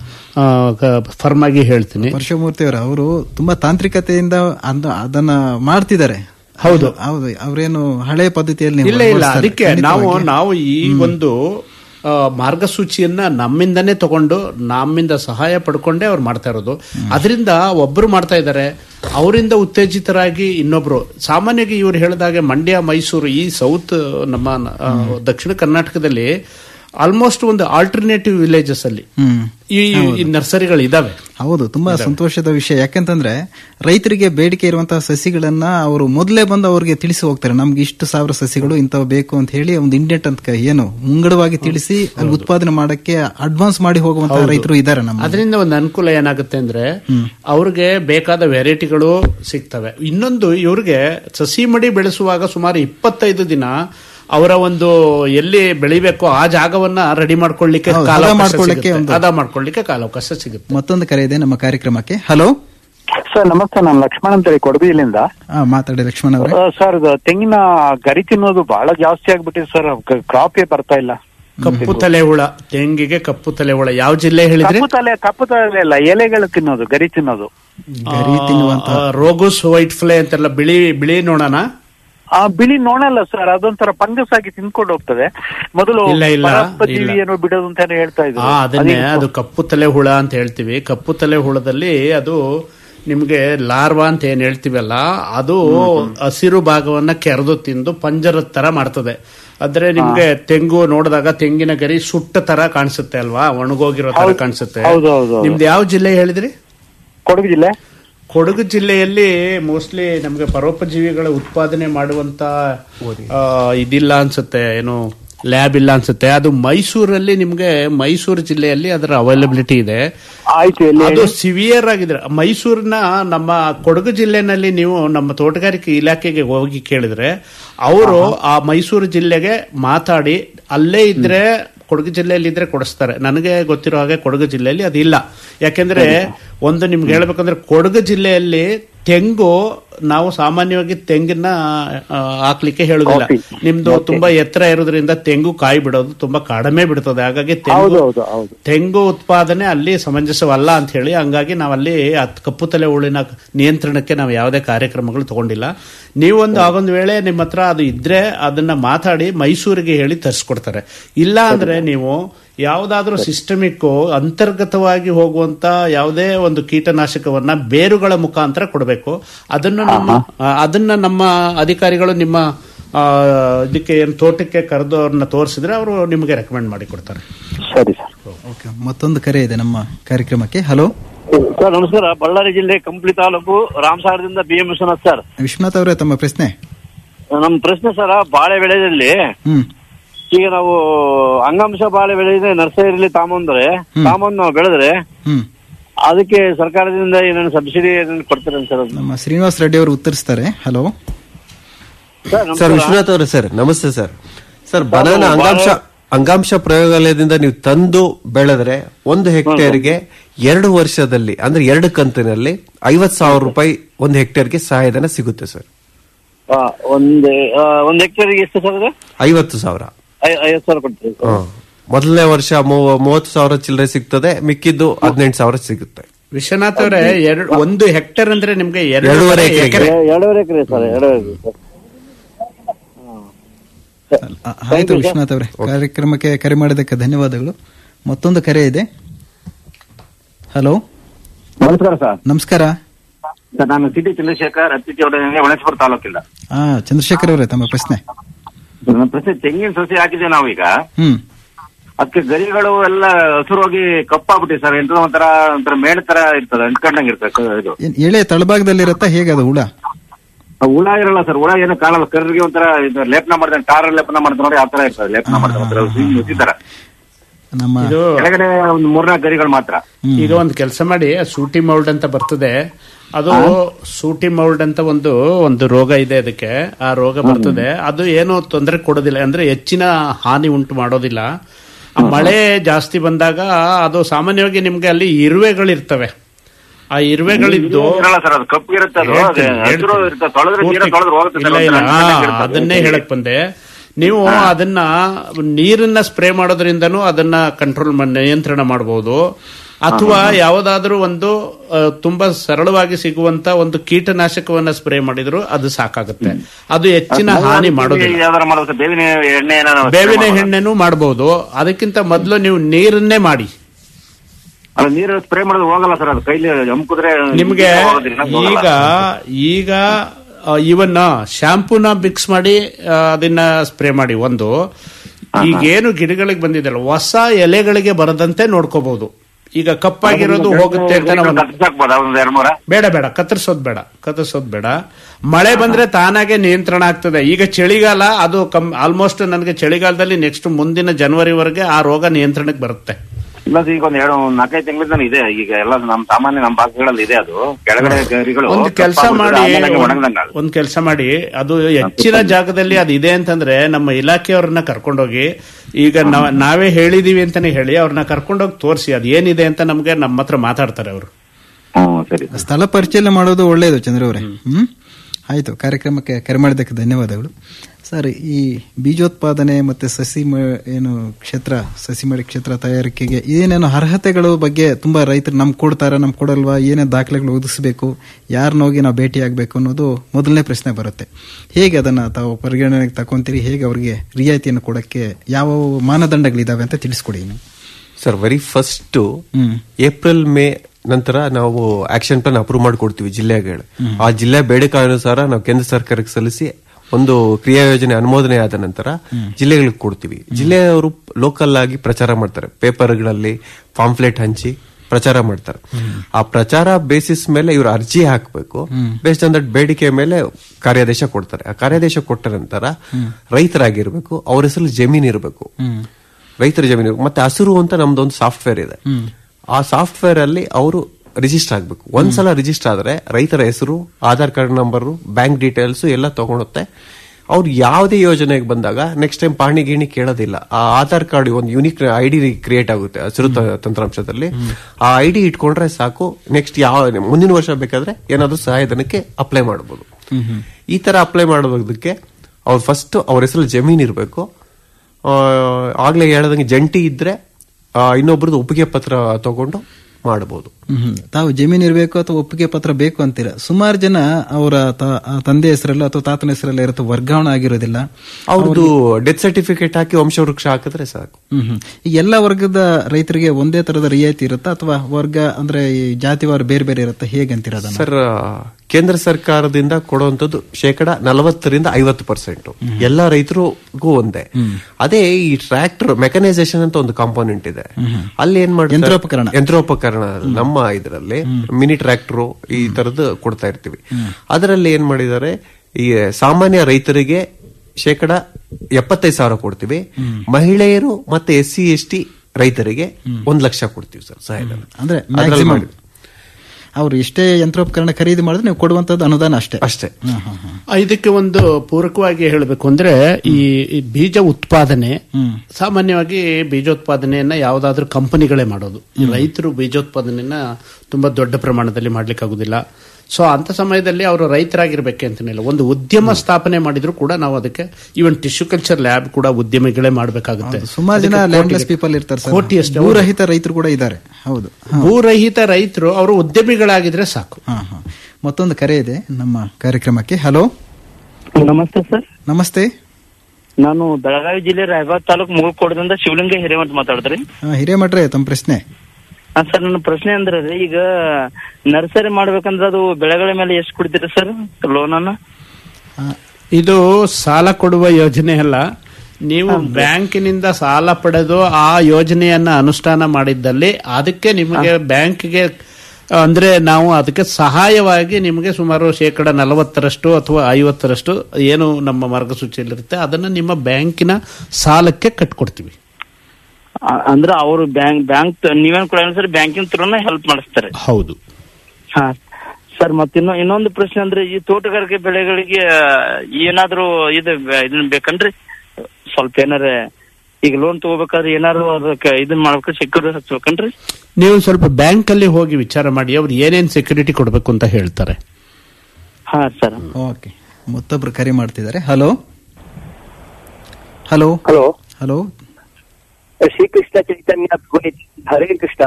ಫರ್ಮ್ ಆಗಿ ಹೇಳ್ತೀನಿ ಪರಶುಮೂರ್ತಿ ಅವರು ಅವರು ತುಂಬಾ ತಾಂತ್ರಿಕತೆಯಿಂದ ಅಂದ- ಅದನ್ನ ಮಾಡ್ತಿದ್ದಾರೆ ಹೌದು. ಹೌದು ಅವರೇನು ಹಳೆ ಪದ್ಧತಿಯಲ್ಲಿ ಇಲ್ಲ ಇಲ್ಲ ಮಾಡ್ತಾರೆ. ಅದಕ್ಕೆ ನಾವು ಖಂಡಿತವಾಗಿ. ನಾವು ಈ ಒಂದು ಆ, ಮಾರ್ಗಸೂಚಿಯನ್ನ ನಮ್ಮಿಂದನೇ ತಗೊಂಡು ನಮ್ಮಿಂದ ಸಹಾಯ ಪಡ್ಕೊಂಡೇ ಅವ್ರು ಮಾಡ್ತಾ ಇರೋದು ಅದರಿಂದ ಒಬ್ಬರು ಮಾಡ್ತಾ ಇದ್ದಾರೆ ಅವರಿಂದ ಉತ್ತೇಜಿತರಾಗಿ ಇನ್ನೊಬ್ರು ಸಾಮಾನ್ಯವಾಗಿ ಇವ್ರು ಹೇಳಿದಾಗೆ ಮಂಡ್ಯ ಮೈಸೂರು ಈ ಸೌತ್ ನಮ್ಮ ಆ, ದಕ್ಷಿಣ ಕರ್ನಾಟಕದಲ್ಲಿ ಆಲ್ಮೋಸ್ಟ್ ಒಂದು ಆಲ್ಟರ್ನೇಟಿವ್ ವಿಲೇಜಸ್ ಅಲ್ಲಿ ಹ್ಮ್ ಈ ಈ ನರ್ಸರಿಗಳು ಇದಾವೆ ಹೌದು ತುಂಬಾ ಸಂತೋಷದ ವಿಷಯ ಯಾಕಂತಂದ್ರೆ ರೈತರಿಗೆ ಬೇಡಿಕೆ ಇರುವಂತಹ ಸಸಿಗಳನ್ನ ಅವರು ಮೊದಲೇ ಬಂದು ಅವ್ರಿಗೆ ತಿಳಿಸಿ ಹೋಗ್ತಾರೆ ನಮ್ಗೆ ಇಷ್ಟು ಸಾವಿರ ಸಸಿಗಳು ಇಂಥವು ಬೇಕು ಅಂತ ಹೇಳಿ ಒಂದು ಇಂಡೆಂಟ್ ಅಂತ ಕ- ಏನು ಮುಂಗಡವಾಗಿ ತಿಳಿಸಿ ಅಲ್ಲಿ ಉತ್ಪಾದನೆ ಮಾಡಕ್ಕೆ ಅಡ್ವಾನ್ಸ್ ಮಾಡಿ ಹೋಗುವಂತಹ ರೈತರು ಇದ್ದಾರೆ ನಮ್ಮ ಅದರಿಂದ ಒಂದು ಅನುಕೂಲ ಏನಾಗುತ್ತೆ ಅಂದ್ರೆ ಅವ್ರಿಗೆ ಬೇಕಾದ ವೆರೈಟಿಗಳು ಸಿಗ್ತವೆ ಇನ್ನೊಂದು ಇವ್ರಿಗೆ ಸಸಿ ಮಡಿ ಬೆಳೆಸುವಾಗ ಸುಮಾರು ಇಪ್ಪತ್ತೈದು ದಿನ ಅವರ ಒಂದು ಎಲ್ಲಿ ಬೆಳಿಬೇಕು ಆ ಜಾಗವನ್ನ ರೆಡಿ ಮಾಡ್ಕೊಳ್ಳಿಕ್ಕೆ ಹೌದು, ಹದ ಕಾಲಾವಕಾಶ ಮಾಡ್ಕೊಳ್ಳಿಕ್ಕೆ ಸಿಗುತ್ತೆ. ಒಂದು- ಹದ ಮಾಡ್ಕೊಳ್ಳಿಕ್ಕೆ ಕಾಲಾವಕಾಶ ಸಿಗುತ್ತೆ ಮತ್ತೊಂದು ಕರೆ ಇದೆ ನಮ್ಮ ಕಾರ್ಯಕ್ರಮಕ್ಕೆ ಹಲೋ ಸರ್ ನಮಸ್ತೆ ನಾನು ಲಕ್ಷ್ಮಣ್ ಅಂತ ಹೇಳಿ ಕೊಡಬಿಲಿಂದ ಮಾತಾಡಿ ಲಕ್ಷ್ಮಣ್ ಅವರೇ ಸರ್ ಇದು ತೆಂಗಿನ ಗರಿ ತಿನ್ನೋದು ಬಹಳ ಜಾಸ್ತಿ ಆಗ್ಬಿಟ್ಟಿದೆ ಸರ್ ಕ್ರಾಪೇ ಬರ್ತಾ ಇಲ್ಲ ಕಪ್ಪು ತಲೆ ಹುಳ ತೆಂಗಿಗೆ ಕಪ್ಪು ತಲೆ ಹುಳ ಯಾವ ಜಿಲ್ಲೆ ಹೇಳಿದ್ರಿ ಕಪ್ಪು ತಲೆ ಕಪ್ಪು ತಲೆ ಇಲ್ಲ ಎಲೆಗಳು ತಿನ್ನೋದು ಗರಿ ತಿನ್ನೋದು ಗರಿ ತಿನ್ನುವಂತ ರೋಗೋಸ್ ವೈಟ್ ಫ್ಲೈ ಅಂತೆಲ್ಲ ಬಿಳಿ ಬಿಳಿ ನೋಡೋಣ ಆ ಬಿಳಿ ನೋಣಲ್ಲ ಸರ್ ಅದೊಂಥರ ಫಂಗಸ್ ಆಗಿ ತಿನ್ಕೊಂಡು ಹೋಗ್ತದೆ ಮೊದಲು ಇಲ್ಲ, ಇಲ್ಲ, ಪರಾಪಜೀವಿ ಇಲ್ಲ. ಏನೋ ಬಿಡೋದು ಅಂತಾನೆ ಹೇಳ್ತಾ ಇದ್ರು ಆ ಅದನ್ನೇ ಅದೇನು- ಅದು ಕಪ್ಪು ತಲೆ ಹುಳ ಅಂತ ಹೇಳ್ತೀವಿ ಕಪ್ಪು ತಲೆ ಹುಳದಲ್ಲಿ ಅದು ನಿಮ್ಗೆ ಲಾರ್ವಾ ಅಂತ ಏನ್ ಹೇಳ್ತೀವಲ್ಲ ಅದು ಹಸಿರು ಭಾಗವನ್ನ ಕೆರೆದು ತಿಂದು ಪಂಜರದ ತರ ಮಾಡ್ತದೆ ಆದ್ರೆ ನಿಮ್ಗೆ ತೆಂಗು ನೋಡಿದಾಗ ತೆಂಗಿನ ಗರಿ ಸುಟ್ಟ ತರ ಕಾಣಿಸುತ್ತೆ ಅಲ್ವಾ ಒಣಗೋಗಿರೋ ತರ ಹೌದು, ಕಾಣಿಸುತ್ತೆ ಹೌದು, ಹೌದು, ಹೌದು. ನಿಮ್ದು ಯಾವ ಜಿಲ್ಲೆ ಹೇಳಿದ್ರಿ ಕೊಡಗು ಜಿಲ್ಲೆ ಕೊಡಗು ಜಿಲ್ಲೆಯಲ್ಲಿ ಮೋಸ್ಟ್ಲಿ ನಮ್ಗೆ ಪರೋಪಜೀವಿಗಳ ಉತ್ಪಾದನೆ ಮಾಡುವಂತ ಆ, ಇದಿಲ್ಲ ಅನ್ಸುತ್ತೆ ಏನು ಲ್ಯಾಬ್ ಇಲ್ಲ ಅನ್ಸುತ್ತೆ ಅದು ಮೈಸೂರಲ್ಲಿ ನಿಮ್ಗೆ ಮೈಸೂರು ಜಿಲ್ಲೆಯಲ್ಲಿ ಅದರ ಅವೈಲಬಿಲಿಟಿ ಇದೆ ಆಯ್ತು ಎಲ್ಲಿ ಅದು ಸಿವಿಯರ್ ಆಗಿದ್ರೆ ಮೈಸೂರಿನ ನಮ್ಮ ಕೊಡಗು ಜಿಲ್ಲೆನಲ್ಲಿ ನೀವು ನಮ್ಮ ತೋಟಗಾರಿಕೆ ಇಲಾಖೆಗೆ ಹೋಗಿ ಕೇಳಿದ್ರೆ ಅವರು ಆ ಮೈಸೂರು ಜಿಲ್ಲೆಗೆ ಮಾತಾಡಿ ಅಲ್ಲೇ ಇದ್ರೆ ಕೊಡಗು ಜಿಲ್ಲೆಯಲ್ಲಿ ಇದ್ರೆ ಕೊಡಿಸ್ತಾರೆ ನನಗೆ ಗೊತ್ತಿರೋ ಹಾಗೆ ಕೊಡಗು ಜಿಲ್ಲೆಯಲ್ಲಿ ಅದಿಲ್ಲ ಯಾಕೆಂದ್ರೆ ಒಂದು ನಿಮ್ಗೆ ಹೇಳ್ಬೇಕಂದ್ರೆ ಕೊಡಗು ಜಿಲ್ಲೆಯಲ್ಲಿ ತೆಂಗು ನಾವು ಸಾಮಾನ್ಯವಾಗಿ ತೆಂಗನ್ನ ಆ, ಹಾಕ್ಲಿಕ್ಕೆ ಹೇಳುದಿಲ್ಲ ಕಾಫಿ. ನಿಮ್ದು ತುಂಬಾ ಎತ್ತರ ಇರೋದ್ರಿಂದ ತೆಂಗು ಕಾಯಿ ಬಿಡೋದು ತುಂಬಾ ಕಡಿಮೆ ಬಿಡ್ತದೆ ಹಾಗಾಗಿ ಹೌದು ತೆಂಗು ಹೌದು ಹೌದು ತೆಂಗು ಉತ್ಪಾದನೆ ಅಲ್ಲಿ ಸಮಂಜಸವಲ್ಲ ಅಂತ ಹೇಳಿ ಹಂಗಾಗಿ ನಾವಲ್ಲಿ ಹತ್ ಕಪ್ಪು ತಲೆ ಹುಳಿನ ನಿಯಂತ್ರಣಕ್ಕೆ ನಾವು ಯಾವುದೇ ಕಾರ್ಯಕ್ರಮಗಳು ತಗೊಂಡಿಲ್ಲ ನೀವೊಂದು ಆಗೊಂದು ವೇಳೆ ನಿಮ್ಮ ಹತ್ರ ಅದು ಇದ್ರೆ ಅದನ್ನ ಮಾತಾಡಿ ಮೈಸೂರಿಗೆ ಹೇಳಿ ತರಿಸ್ಕೊಡ್ತಾರೆ ಇಲ್ಲ ಅಂದ್ರೆ ನೀವು ಯಾವುದಾದ್ರೂ ಸಿಸ್ಟಮಿಕ್ ಅಂತರ್ಗತವಾಗಿ ಹೋಗುವಂತ ಯಾವುದೇ ಒಂದು ಕೀಟನಾಶಕವನ್ನ ಬೇರುಗಳ ಮುಖಾಂತರ ಕೊಡಬೇಕು ಅದನ್ನು ನಮ್ಮ ಆ, ಅದನ್ನ ನಮ್ಮ ಅಧಿಕಾರಿಗಳು ನಿಮ್ಮ ಆ, ಇದಕ್ಕೆ ಏನು ತೋಟಕ್ಕೆ ಕರೆದು ಅವ್ರನ್ನ ತೋರಿಸಿದ್ರೆ ಅವರು ನಿಮಗೆ ರೆಕಮೆಂಡ್ ಮಾಡಿ ಕೊಡ್ತಾರೆ ಸರಿ ಸರ್ ಓಕೆ ಮತ್ತೊಂದು ಕರೆ ಇದೆ ನಮ್ಮ ಕಾರ್ಯಕ್ರಮಕ್ಕೆ ಹಲೋ ಸರ್ ನಮಸ್ಕಾರ ಬಳ್ಳಾರಿ ಜಿಲ್ಲೆ ಕಂಪ್ಲಿ ತಾಲೂಕು ರಾಮಸಾಗರದಿಂದ B M Vishwanath sir Vishwanath ಅವರೇ ತಮ್ಮ ಪ್ರಶ್ನೆ ನಮ್ಮ ಪ್ರಶ್ನೆ ಸರ್ ಬಾಳೆ ಬೆಳೆಯಲ್ಲಿ ಹ್ಮ್ ಈಗ ನಾವು ಅಂಗಾಂಶ ಬಾಳೆ ಬೆಳೆದ್ರೆ ನರ್ಸರಿಯಲ್ಲಿ ತಾಮಂದ್ರೆ ತಾಮಂದು ನಾವು ಬೆಳೆದ್ರೆ ಹ್ಮ್ ಅದಕ್ಕೆ ಸರ್ಕಾರದಿಂದ ಏನೇನು ಸಬ್ಸಿಡಿ ಏನೇನು ಕೊಡ್ತಾರೆ ಸರ್ ಅದು ನಮ್ಮ ಶ್ರೀನಿವಾಸ್ ರೆಡ್ಡಿ ಅವರು ಉತ್ತರಿಸ್ತಾರೆ ಹಲೋ ಸರ್ ವಿಶ್ವನಾಥ್ ಅವರೇ ಸರ್ ನಮಸ್ತೆ ಸರ್ ಸರ್ ಬನಾನ ನಾವು ಅಂಗಾಂಶ ಬಾಳೆ- ಅಂಗಾಂಶ ಪ್ರಯೋಗಾಲಯದಿಂದ ನೀವು ತಂದು ಬೆಳೆದ್ರೆ ಒಂದು ಹೆಕ್ಟೇರ್ಗೆ ಎರಡು ವರ್ಷದಲ್ಲಿ ಅಂದ್ರೆ ಎರಡು ಕಂತಿನಲ್ಲಿ ಐವತ್ ಸಾವಿರ ರೂಪಾಯಿ ಒಂದು ಹೆಕ್ಟೇರ್ಗೆ ಸಹಾಯಧನ ಸಿಗುತ್ತೆ ಸರ್ ಆ, ಒಂದ್ ಆ, ಒಂದ್ ಹೆಕ್ಟೇರಿಗೆ ಎಷ್ಟು ಸರ್ ಅದು ಐವತ್ತು ಸಾವಿರ ಐ- ಐವತ್ತು ಸಾವಿರ ಕೊಡ್ತೀರಿ ಹ. ಮೊದಲನೇ ವರ್ಷ ಮೂವ- ಮೂವತ್ತು ಸಾವಿರ ಚಿಲ್ಲರೆ ಸಿಗ್ತದೆ ಮಿಕ್ಕಿದ್ದು ಹದಿನೆಂಟು ಸಾವಿರ ಸಿಗುತ್ತೆ ವಿಶ್ವನಾಥ್ ಅವರೇ ಎರಡು ಒಂದು ಹೆಕ್ಟೇರ್ ಅಂದ್ರೆ ನಿಮ್ಗೆ ಎರಡೂವರೆ ಎಕರೆ. ಎರಡೂವರೆ ಎಕರೆ ಸರ್ ಎರಡೂವರೆ ಎಕರೆ ಸರ್ ಆ, ಆಯ್ತು ವಿಶ್ವನಾಥ್ ಅವರೇ ಕಾರ್ಯಕ್ರಮಕ್ಕೆ ಕರೆ ಮಾಡಿದ್ದಕ್ಕೆ ಧನ್ಯವಾದಗಳು ಮತ್ತೊಂದು ಕರೆ ಇದೆ ಹಲೋ ನಮಸ್ಕಾರ ಸರ್ ನಮಸ್ಕಾರ ಸರ್ ನಾನು ಸಿಟಿ ಚಂದ್ರಶೇಖರ್ ಅತ್ತಿಗೆ ಒಣಸ್ಪುರ ತಾಲೂಕಿಲ್ಲ ಹಾ ಚಂದ್ರಶೇಖರ್ ಅವರೇ ತಮ್ಮ ಪ್ರಶ್ನೆ ನನ್ನ ಪ್ರಶ್ನೆ ತೆಂಗಿನ ಸಸಿ ಹಾಕಿದ್ದೆ ನಾವು ಈಗ ಹ್ಮ್ ಅದಕ್ಕೆ ಗರಿಗಳು ಎಲ್ಲ ಹಸುರೋಗಿ ಕಪ್ಪಾಗ್ಬಿಟ್ಟಿದೆ ಸರ್ ಎಂತ ಒಂಥರ ಒಂಥರ ಮೇಣ ತರ ಇರ್ತದೆ ಅಂಟ್ಕೊಂಡಂಗೆ ಇರ್ತದೆ ಇದು ಏನ್ ಎಳೆ ತಳಭಾಗದಲ್ಲಿರತ್ತಾ ಹೇಗೆ ಅದು ಹುಳ ಆ ಹುಳ ಇರಲ್ಲ ಸರ್ ಹುಳ ಏನು ಕಾಣಲ್ಲ ಕರ್ರಿಗೆ ಒಂಥರ ಇದು ಲೇಪನ ಮಾಡ್ತಾರೆ ಟಾರ್ ಲೇಪನ ಮಾಡ್ತಾರೆ ನೋಡಿ ಆ ತರ ಇರ್ತದೆ ಲೇಪನ ಮಾಡ್ತಾರೆ ಒಂಥರ ಹುಸಿ ತರ ನಮ್ಮ ಇದು ಕೆಳಗಡೆ ಒಂದು ಮೂರ್ನಾಲ್ಕು ಗರಿಗಳು ಮಾತ್ರ ಈಗ ಒಂದು ಕೆಲಸ ಮಾಡಿ ಸೂಟಿ ಮೌಲ್ಡ್ ಅಂತ ಬರ್ತದೆ ಅದು ಸೂಟಿ ಮೌಲ್ಡ್ ಅಂತ ಒಂದು ಒಂದು ರೋಗ ಇದೆ ಅದಕ್ಕೆ ಆ ರೋಗ ಬರ್ತದೆ ಅದು ಏನು ತೊಂದರೆ ಕೊಡೋದಿಲ್ಲ ಅಂದ್ರೆ ಹೆಚ್ಚಿನ ಹಾನಿ ಉಂಟು ಮಾಡೋದಿಲ್ಲ ಆ ಮಳೆ ಜಾಸ್ತಿ ಬಂದಾಗ ಅದು ಸಾಮಾನ್ಯವಾಗಿ ನಿಮ್ಗೆ ಅಲ್ಲಿ ಇರುವೆಗಳಿರ್ತವೆ ಆ ಇರುವೆಗಳಿದ್ದು ಇರಲ್ಲ ಸರ್ ಅದು ಕಪ್ಪು ಇರುತ್ತೆ ಅದು ಅದು ಹೇಳ್ತೀನಿ, ಹಸಿರು ಹೇಳ್ತೀನಿ. ಇರುತ್ತೆ ತೊಳೆದ್ರೆ ನೀರ ಪೂರ್ತಿ- ತೊಳೆದ್ರೆ ಹೋಗುತ್ತೆ ಇಲ್ಲ ಸರ್ ಇಲ್ಲ ಒಂಥರ ಆ, ಅಂಟ್ಕೊಂಡಂಗೆ ಇರ್ತದೆ. ಅದನ್ನೇ ಹೇಳಕ್ ಬಂದೆ ನೀವು ಅದನ್ನ ನೀರನ್ನ ಸ್ಪ್ರೇ ಮಾಡೋದ್ರಿಂದನೂ ಅದನ್ನ ಕಂಟ್ರೋಲ್ ನಿಯಂತ್ರಣ ಮಾಡಬಹುದು ಅಥವಾ ಯಾವುದಾದ್ರೂ ಒಂದು ಆ, ತುಂಬಾ ಸರಳವಾಗಿ ಸಿಗುವಂತ ಒಂದು ಕೀಟನಾಶಕವನ್ನ ಸ್ಪ್ರೇ ಮಾಡಿದ್ರು ಅದು ಸಾಕಾಗುತ್ತೆ ಅದು ಹೆಚ್ಚಿನ ಹಾನಿ ಮಾಡೋದಿಲ್ಲ ಯಾವ್ದಾರ ಮಾಡೋದು ಸರ್, ಬೇವಿನ ಎಣ್ಣೆ ಏನಾರ ಬೇವಿನ ಎಣ್ಣೆನೂ ಮಾಡಬಹುದು ಅದಕ್ಕಿಂತ ಮೊದಲು ನೀವು ನೀರನ್ನೇ ಮಾಡಿ ಅದು ನೀರು ಸ್ಪ್ರೇ ಮಾಡಿದ್ರೆ ಹೋಗಲ್ಲ ಸರ್ ಅದು ಕೈಲಿ ಅಮ್ಕುದ್ರೆ ನಿಮ್ಗೆ ಹೋಗೋದಿಲ್ಲ, ಹೋಗಲ್ಲ. ಈಗ ಈಗ ಇವನ್ ಶಾಂಪೂನ ಮಿಕ್ಸ್ ಮಾಡಿ ಆ, ಅದನ್ನ ಸ್ಪ್ರೇ ಮಾಡಿ ಒಂದು ಈಗೇನು ಗಿಡಗಳಿಗೆ ಬಂದಿದೆಯಲ್ಲ ಹೊಸ ಎಲೆಗಳಿಗೆ ಬರದಂತೆ ನೋಡ್ಕೋಬಹುದು ಈಗ ಕಪ್ಪಾಗಿರೋದು ಹೋಗುತ್ತೆ ಅಂತ ನಾವು ಕತ್ತರಿಸಾಕ್ಬೋದಾ ಒಂದ್ ಎರಡ್ ಮೂರ ಬೇಡ ಬೇಡ ಕತ್ತರಿಸೋದ್ ಬೇಡ ಕತ್ತರಿಸೋದ್ ಬೇಡ ಮಳೆ ಬಂದ್ರೆ ತಾನಾಗೆ ನಿಯಂತ್ರಣ ಆಗ್ತದೆ ಈಗ ಚಳಿಗಾಲ ಅದು ಕಮ್ ಆಲ್ಮೋಸ್ಟ್ ನನಗೆ ಚಳಿಗಾಲದಲ್ಲಿ ನೆಕ್ಸ್ಟ್ ಮುಂದಿನ ಜನವರಿವರೆಗೆ ಆ ರೋಗ ನಿಯಂತ್ರಣಕ್ಕೆ ಬರುತ್ತೆ ಇಲ್ಲ ಸರ್, ಈಗ ಒಂದ್ ಎರಡು ಒಂದ್ ನಾಲ್ಕೈದು ತಿಂಗಳಿಂದ ಇದೆ ಈಗ ಎಲ್ಲ ನಮ್ ಸಾಮಾನ್ಯ ನಮ್ ಭಾಗಗಳಲ್ಲಿ ಇದೆ ಅದು ಕೆಳಗಡೆ ಗರಿಗಳು ಒಂದು ಕೆಲಸ ಕಪ್ಪಾಗ್ಬಿಟ್ಟಿದೆ, ಮಾಡಿ ಆಮೇಲೆ ಒಣಗ್ದಂಗೆ ಆಗುತ್ತೆ. ಒಂದ್ ಕೆಲಸ ಮಾಡಿ ಅದು ಹೆಚ್ಚಿನ ಜಾಗದಲ್ಲಿ ಅದು ಇದೆ ಅಂತಂದ್ರೆ ನಮ್ಮ ಇಲಾಖೆಯವ್ರನ್ನ ಕರ್ಕೊಂಡೋಗಿ ಈಗ ನಾವ್- ನಾವೇ ಹೇಳಿದೀವಿ ಅಂತಾನೆ ಹೇಳಿ ಅವ್ರನ್ನ ಕರ್ಕೊಂಡೋಗಿ ತೋರಿಸಿ ಅದು ಏನಿದೆ ಅಂತ ನಮ್ಗೆ ನಮ್ಮ ಹತ್ರ ಮಾತಾಡ್ತಾರೆ ಅವರು ಹ್ಮ್ ಸರಿ ಸ್ಥಳ ಪರಿಚಯ ಮಾಡೋದು ಒಳ್ಳೆಯದು ಚಂದ್ರ ಅವರೇ ಹ್ಮ್ ಆಯ್ತು ಕಾರ್ಯಕ್ರಮಕ್ಕೆ ಕರೆ ಮಾಡಿದ್ದಕ್ಕೆ ಧನ್ಯವಾದಗಳು ಸರ್ ಈ ಬೀಜೋತ್ಪಾದನೆ ಮತ್ತೆ ಸಸಿ ಮ- ಏನು ಕ್ಷೇತ್ರ ಸಸಿ ಮಡಿ ಕ್ಷೇತ್ರ ತಯಾರಿಕೆಗೆ ಏನೇನು ಅರ್ಹತೆಗಳ ಬಗ್ಗೆ ತುಂಬಾ ರೈತರು ನಮ್ ಕೊಡ್ತಾರ ನಮ್ ಕೊಡಲ್ವಾ ಏನೇನು ದಾಖಲೆಗಳು ಒದಗಿಸಬೇಕು ಯಾರನ್ನ ಹೋಗಿ ನಾವು ಭೇಟಿ ಆಗ್ಬೇಕು ಅನ್ನೋದು ಮೊದಲನೇ ಪ್ರಶ್ನೆ ಬರುತ್ತೆ ಹೇಗೆ ಅದನ್ನ ತಾವು ಪರಿಗಣನೆಗೆ ತಕೊಂತೀರಿ ಹೇಗೆ ಅವರಿಗೆ ರಿಯಾಯಿತಿಯನ್ನು ಕೊಡಕ್ಕೆ ಯಾವ ಮಾನದಂಡಗಳಿದಾವೆ ಅಂತ ತಿಳಿಸ್ಕೊಡಿ ನೀವು sir very first April May ನಂತರ ನಾವು ಆಕ್ಷನ್ ಪ್ಲಾನ್ ಅಪ್ರೂವ್ ಮಾಡಿಕೊಡ್ತೀವಿ ಜಿಲ್ಲೆಗಳು ಆ ಜಿಲ್ಲೆ ಬೇಡಿಕೆ ಅನುಸಾರ ನಾವು ಕೇಂದ್ರ ಸರ್ಕಾರಕ್ಕೆ ಸಲ್ಲಿಸಿ ಒಂದು ಕ್ರಿಯಾ ಯೋಜನೆ ಅನುಮೋದನೆ ಆದ ನಂತರ ಜಿಲ್ಲೆಗಳಿಗೆ ಕೊಡ್ತೀವಿ ಜಿಲ್ಲೆಯವರು ಲೋಕಲ್ ಆಗಿ ಪ್ರಚಾರ ಮಾಡ್ತಾರೆ ಪೇಪರ್ಗಳಲ್ಲಿ ಪಾಂಫ್ಲೆಟ್ ಹಂಚಿ ಪ್ರಚಾರ ಮಾಡ್ತಾರೆ ಆ ಪ್ರಚಾರ ಬೇಸಿಸ್ ಮೇಲೆ ಇವರು ಅರ್ಜಿ ಹಾಕಬೇಕು ಬೇಸ್ಡ್ ಆನ್ ದಟ್ ಬೇಡಿಕೆ ಮೇಲೆ ಕಾರ್ಯಾದೇಶ ಕೊಡ್ತಾರೆ ಆ ಕಾರ್ಯಾದೇಶ ಕೊಟ್ಟ ನಂತರ ರೈತರಾಗಿರ್ಬೇಕು ಅವ್ರ ಹೆಸರು ಜಮೀನ್ ಇರಬೇಕು ರೈತರ ಜಮೀನು ಮತ್ತೆ ಹಸಿರು ಅಂತ ನಮ್ದು ಒಂದು ಸಾಫ್ಟ್ವೇರ್ ಇದೆ ಆ ಸಾಫ್ಟ್ವೇರ್ ಅಲ್ಲಿ ಅವರು ರಿಜಿಸ್ಟರ್ ಆಗ್ಬೇಕು ಒಂದ್ಸಲ ರಿಜಿಸ್ಟರ್ ಆದ್ರೆ ರೈತರ ಹೆಸರು Aadhaar card number bank details ಎಲ್ಲ ತಗೊಳುತ್ತೆ ಅವ್ರು ಯಾವುದೇ ಯೋಜನೆಗೆ ಬಂದಾಗ ನೆಕ್ಸ್ಟ್ ಟೈಮ್ ಪಾಣಿ ಗಿಣಿ ಕೇಳೋದಿಲ್ಲ ಆ ಆಧಾರ್ ಕಾರ್ಡ್ ಒಂದು ಯೂನಿಕ್ ಐ ಡಿ ಕ್ರಿಯೇಟ್ ಆಗುತ್ತೆ ಹಸಿರು ತ- ತಂತ್ರಾಂಶದಲ್ಲಿ ಆ ಐ ಡಿ ಇಟ್ಕೊಂಡ್ರೆ ಸಾಕು ನೆಕ್ಸ್ಟ್ ಯಾವ ಮುಂದಿನ ವರ್ಷ ಬೇಕಾದ್ರೆ ಏನಾದ್ರೂ ಸಹಾಯಧನಕ್ಕೆ ಅಪ್ಲೈ ಮಾಡಬಹುದು ಈ ತರ ಅಪ್ಲೈ ಮಾಡೋದಕ್ಕೆ ಅವ್ರು ಫಸ್ಟ್ ಅವ್ರ ಹೆಸರು ಜಮೀನ್ ಇರಬೇಕು ಆಗ್ಲೇ ಹೇಳ್ದಂಗೆ ಜಂಟಿ ಇದ್ರೆ ಆ, ಇನ್ನೊಬ್ರದ್ದು ಒಪ್ಪಿಗೆ ಪತ್ರ ತಗೊಂಡು ಮಾಡಬಹುದು ಹ್ಮ್. ತಾವು ಜಮೀನು ಇರಬೇಕು ಅಥವಾ ಒಪ್ಪಿಗೆ ಪತ್ರ ಬೇಕು ಅಂತೀರ ಸುಮಾರು ಜನ ಅವರ ತ- ಆ ತಂದೆ ಹೆಸರಲ್ಲ ಅಥವಾ ತಾತನ ಹೆಸರಲ್ಲ ಇರುತ್ತೆ ವರ್ಗಾವಣೆ ಆಗಿರೋದಿಲ್ಲ ಅವ್ರದ್ದು ಡೆತ್ ಸರ್ಟಿಫಿಕೇಟ್ ಹಾಕಿ ವಂಶವೃಕ್ಷ ಹಾಕಿದ್ರೆ ಸಾಕು ಹ್ಮ್ ಹ್ಮ್. ಈ ಎಲ್ಲ ವರ್ಗದ ರೈತರಿಗೆ ಒಂದೇ ತರದ ರಿಯಾಯಿತಿ ಇರುತ್ತಾ ಅಥವಾ ವರ್ಗ ಅಂದ್ರೆ ಈ ಜಾತಿವಾರು ಬೇರೆ ಬೇರೆ ಇರುತ್ತಾ ಹೇಗಂತೀರ ಅದನ್ನ ಸರ್ ಕೇಂದ್ರ ಸರ್ಕಾರದಿಂದ ಕೊಡುವಂತದ್ದು ಶೇಕಡ ನಲವತ್ತರಿಂದ ಐವತ್ತು ಪರ್ಸೆಂಟ್ ಎಲ್ಲ ರೈತರಿಗೂ ಒಂದೇ ಅದೇ ಈ ಟ್ರ್ಯಾಕ್ಟರ್ ಮೆಕನೈಸೇಷನ್ ಅಂತ ಒಂದು ಕಾಂಪೋನೆಂಟ್ ಇದೆ ಅಲ್ಲಿ ಏನ್ ಮಾಡ್ತಾರೆ ಯಂತ್ರೋಪಕರಣ. ಯಂತ್ರೋಪಕರಣ ನಮ್ಮ ಇದರಲ್ಲಿ ಮಿನಿ ಟ್ರ್ಯಾಕ್ಟರ್ ಈ ತರದ್ದು ಕೊಡ್ತಾ ಇರ್ತೀವಿ ಅದರಲ್ಲಿ ಏನ್ ಮಾಡಿದ್ದಾರೆ ಈ ಸಾಮಾನ್ಯ ರೈತರಿಗೆ ಶೇಕಡ ಎಪ್ಪತ್ತೈದು ಸಾವಿರ ಕೊಡ್ತೀವಿ ಮಹಿಳೆಯರು ಮತ್ತೆ ಎಸ್ ಸಿ ಎಸ್ ಟಿ ರೈತರಿಗೆ ಒಂದ್ ಲಕ್ಷ ಕೊಡ್ತೀವಿ ಸರ್ ಸಹಾಯಧನ ಅಂದ್ರೆ ಅದ್ರಲ್ಲಿ ಮ್ಯಾಕ್ಸಿಮಮ್ ಮಾಡಿ. ಅವ್ರು ಎಷ್ಟೇ ಯಂತ್ರೋಪಕರಣ ಖರೀದಿ ಮಾಡಿದ್ರೆ ನೀವು ಕೊಡುವಂತದ್ದು ಅನುದಾನ ಅಷ್ಟೇ ಅಷ್ಟೇ ಆ, ಇದಕ್ಕೆ ಒಂದು ಪೂರಕವಾಗಿ ಹೇಳಬೇಕು ಅಂದ್ರೆ ಈ ಈ ಬೀಜ ಉತ್ಪಾದನೆ ಸಾಮಾನ್ಯವಾಗಿ ಬೀಜೋತ್ಪಾದನೆಯನ್ನ ಯಾವುದಾದ್ರೂ ಕಂಪನಿಗಳೇ ಮಾಡೋದು ಈ ರೈತರು ಬೀಜೋತ್ಪಾದನೆಯನ್ನ ತುಂಬಾ ದೊಡ್ಡ ಪ್ರಮಾಣದಲ್ಲಿ ಮಾಡ್ಲಿಕ್ಕೆ ಆಗುದಿಲ್ಲ ಸೊ ಅಂತ ಸಮಯದಲ್ಲಿ ಅವರು ರೈತರಾಗಿರ್ಬೇಕೆ ಅಂತನಿಲ್ಲ ಒಂದು ಉದ್ಯಮ ಸ್ಥಾಪನೆ ಮಾಡಿದ್ರು ಕೂಡ ನಾವು ಅದಕ್ಕೆ ಈವನ್ ಟಿಶ್ಯೂ ಕಲ್ಚರ್ ಲ್ಯಾಬ್ ಕೂಡ ಉದ್ಯಮಿಗಳೇ ಮಾಡಬೇಕಾಗುತ್ತೆ ಸುಮಾರು ಜನ ಲ್ಯಾಂಡ್ಲೆಸ್ ಪೀಪಲ್ ಇರ್ತಾರೆ ಸರ್ ಕೋಟಿಯಷ್ಟು ಭೂರಹಿತ ರೈತರು ಕೂಡ ಇದ್ದಾರೆ ಹೌದು ಭೂರಹಿತ ರೈತರು ಅವರು ಉದ್ಯಮಿಗಳಾಗಿದ್ರೆ ಸಾಕು ಹಾ ಹಾ ಮತ್ತೊಂದು ಕರೆ ಇದೆ ನಮ್ಮ ಕಾರ್ಯಕ್ರಮಕ್ಕೆ ಹಲೋ ನಮಸ್ತೆ ಸರ್ ನಮಸ್ತೆ ನಾನು ಬೆಳಗಾವಿ ಜಿಲ್ಲೆ ರಾಯಬಾಗ್ ತಾಲೂಕು ಮುಗುಳ್ಕೋಟದಿಂದ ಶಿವಲಿಂಗ ಹಿರೇಮಠ ಮಾತಾಡಿದ್ರಿ ಆ, ಹಿರೇಮಠ್ರೆ ತಮ್ಮ ಪ್ರಶ್ನೆ ಹಾ ಸರ್ ನನ್ನ ಪ್ರಶ್ನೆ ಅಂದ್ರೆ ರೀ, ಈಗ ನರ್ಸರಿ ಮಾಡ್ಬೇಕಂದ್ರೆ ಅದು ಬೆಳೆಗಳ ಮೇಲೆ ಎಷ್ಟು ಕೊಡ್ತೀರಿ ಸರ್ ಲೋನ್ ಅನ್ನ ಇದು ಸಾಲ ಕೊಡುವ ಯೋಜನೆ ಅಲ್ಲ ನೀವು ಬ್ಯಾಂಕಿನಿಂದ ಸಾಲ ಪಡೆದು ಆ ಯೋಜನೆಯನ್ನ ಅನುಷ್ಠಾನ ಮಾಡಿದ್ದಲ್ಲಿ ಅದಕ್ಕೆ ನಿಮಗೆ ಬ್ಯಾಂಕ್ಗೆ ಅಂದ್ರೆ ನಾವು ಅದಕ್ಕೆ ಸಹಾಯವಾಗಿ ನಿಮಗೆ ಸುಮಾರು ಶೇಕಡ ನಲವತ್ತರಷ್ಟು ಅಥವಾ ಐವತ್ತರಷ್ಟು ಏನು ನಮ್ಮ ಮಾರ್ಗಸೂಚಿಯಲ್ಲಿರುತ್ತೆ ಅದನ್ನ ನಿಮ್ಮ ಬ್ಯಾಂಕಿನ ಸಾಲಕ್ಕೆ ಕಟ್ಕೊಡ್ತೀವಿ ಆ- ಅಂದ್ರೆ ಅವರು ಬ್ಯಾಂಕ್ ಬ್ಯಾಂಕ್ ನೀವೇನ್ ಕೊಡಲ್ಲ ಸರ್ ಬ್ಯಾಂಕಿನ ತ್ರೂನ ಹೆಲ್ಪ್ ಮಾಡಿಸ್ತಾರೆ ಹೌದು ಹಾ ಸರ್ ಮತ್ತಿನ್ನು ಇನ್ನೊಂದು ಪ್ರಶ್ನೆ ಅಂದ್ರೆ ಈ ತೋಟಗಾರಿಕೆ ಬೆಳೆಗಳಿಗೆ ಆ, ಏನಾದ್ರೂ ಇದು ಬೆ- ಇದನ್ನ ಬೇಕನ್ರಿ ಸ್ವಲ್ಪ ಏನಾರ ಈಗ ಲೋನ್ ತಗೋಬೇಕಾದ್ರೆ ಏನಾದ್ರು ಅದಕ್ಕೆ ಇದನ್ನ ಮಾಡ್ಬೇಕು ಸೆಕ್ಯೂರಿಟಿ ಹಚ್ಬೇಕನ್ರಿ ನೀವು ಸ್ವಲ್ಪ ಬ್ಯಾಂಕ್ ಅಲ್ಲಿ ಹೋಗಿ ವಿಚಾರ ಮಾಡಿ ಅವ್ರು ಏನೇನ್ ಸೆಕ್ಯೂರಿಟಿ ಕೊಡಬೇಕು ಅಂತ ಹೇಳ್ತಾರೆ ಹಾ ಸರ್ ಓಕೆ ಮತ್ತೊಬ್ರು ಕರೆ ಮಾಡ್ತಿದ್ದಾರೆ hello hello hello hello Shrikrishna Chaitanya Puneeth Hare Krishna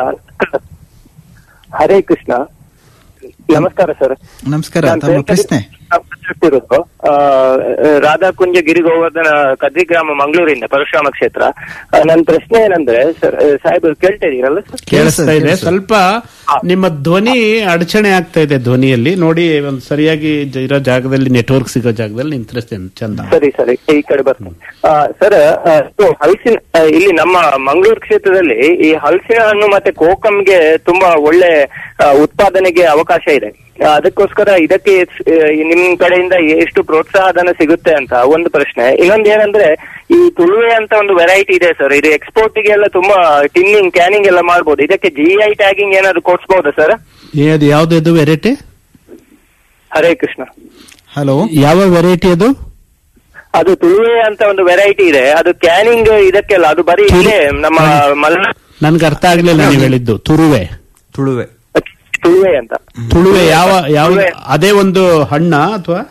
Hare Krishna ನಮಸ್ಕಾರ ಸರ್ ನಮಸ್ಕಾರ ನಾನ್ ತಮ್ಮ ಪ್ರೇಮ್ ಪ್ರಶ್ನೆ ಮಾತಾಡ್ತಿರೋದು ಆ, ರಾಧಾಕುಂಜ ಗಿರಿಗೋವರ್ಧನ ಕದ್ರಿ ಗ್ರಾಮ ಮಂಗಳೂರಿಂದ ಪರಶುರಾಮ ಕ್ಷೇತ್ರ ಆ, ನನ್ನ ಪ್ರಶ್ನೆ ಏನಂದ್ರೆ ಸರ್ ಸಾಹೇಬ್ ಕೇಳ್ತಾ ಇದೀರಲ್ಲ ಸರ್ ಕೇಳಿಸ್ತಾ ಇದೆ ಸ್ವಲ್ಪ ನಿಮ್ಮ ಧ್ವನಿ ಅಡಚಣೆ ಆಗ್ತಾ ಇದೆ ಧ್ವನಿಯಲ್ಲಿ ನೋಡಿ ಒಂದು ಸರಿಯಾಗಿ ಜ- ಇರೋ ಜಾಗದಲ್ಲಿ ನೆಟ್ವರ್ಕ್ ಸಿಗೋ ಜಾಗದಲ್ಲಿ ನಿಂತಿರ್ತೇನೆ ಚಂದ ಸರಿ ಸರಿ ಈ ಕಡೆ ಬರ್ತೀನಿ ಆ, ಸರ್ ಆ, ಇದು ಹಲಸಿನ ಆ, ಇಲ್ಲಿ ನಮ್ಮ ಮಂಗಳೂರು ಕ್ಷೇತ್ರದಲ್ಲಿ ಈ ಹಲಸಿನ ಹಣ್ಣು ಮತ್ತೆ ಕೋಕಂಗೆ ತುಂಬಾ ಒಳ್ಳೆ ಆ, ಉತ್ಪಾದನೆಗೆ ಅವಕಾಶ ಇದೆ ಆ, ಅದಕ್ಕೋಸ್ಕರ ಇದಕ್ಕೆ ಸ್- ಆ, ಈ ನಿಮ್ ಕಡೆಯಿಂದ ಎಷ್ಟು ಪ್ರೋತ್ಸಾಹ ಧನ ಸಿಗುತ್ತೆ ಅಂತ ಒಂದು ಪ್ರಶ್ನೆ ಇನ್ನೊಂದು ಏನಂದ್ರೆ ಈ ತುಳುವೆ ಅಂತ ಒಂದು ವೆರೈಟಿ ಇದೆ ಸರ್ ಇದು ಎಕ್ಸ್ಪೋರ್ಟ್ ಎಲ್ಲ ತುಂಬಾ ಟಿನ್ನಿಂಗ್ ಕ್ಯಾನಿಂಗ್ ಎಲ್ಲ ಮಾಡ್ಬೋದು ಇದಕ್ಕೆ ಜಿ ಐ ಟ್ಯಾಗಿಂಗ್ ಏನಾದ್ರು ಕೊಡ್ಸ್ಬೋದಾ ಸರ್ ಅದು ಯಾವ್ದು ವೆರೈಟಿ ಹರೇ ಕೃಷ್ಣ ಹಲೋ ಯಾವ ವೆರೈಟಿ ಅದು ಅದು ತುಳುವೆ ಅಂತ ಒಂದು ವೆರೈಟಿ ಇದೆ ಅದು ಕ್ಯಾನಿಂಗ್ ಇದಕ್ಕೆಲ್ಲ ಅದು ಬರೀ ಇಲ್ಲೇ ನಮ್ಮ ಮಲೆನಾಡು ನನ್ಗೆ ಅರ್ಥ ಆಗ್ಲಿಲ್ಲ ನೀವು ಹೇಳಿದ್ದು ತುರುವೆ ತುಳುವೆ ತುಳುವೆ ಅಂತ ತುಳುವೆ ಯಾವ ಯಾವ ಅದೇ ಒಂದು ಹಣ್ಣ ಅಥವಾ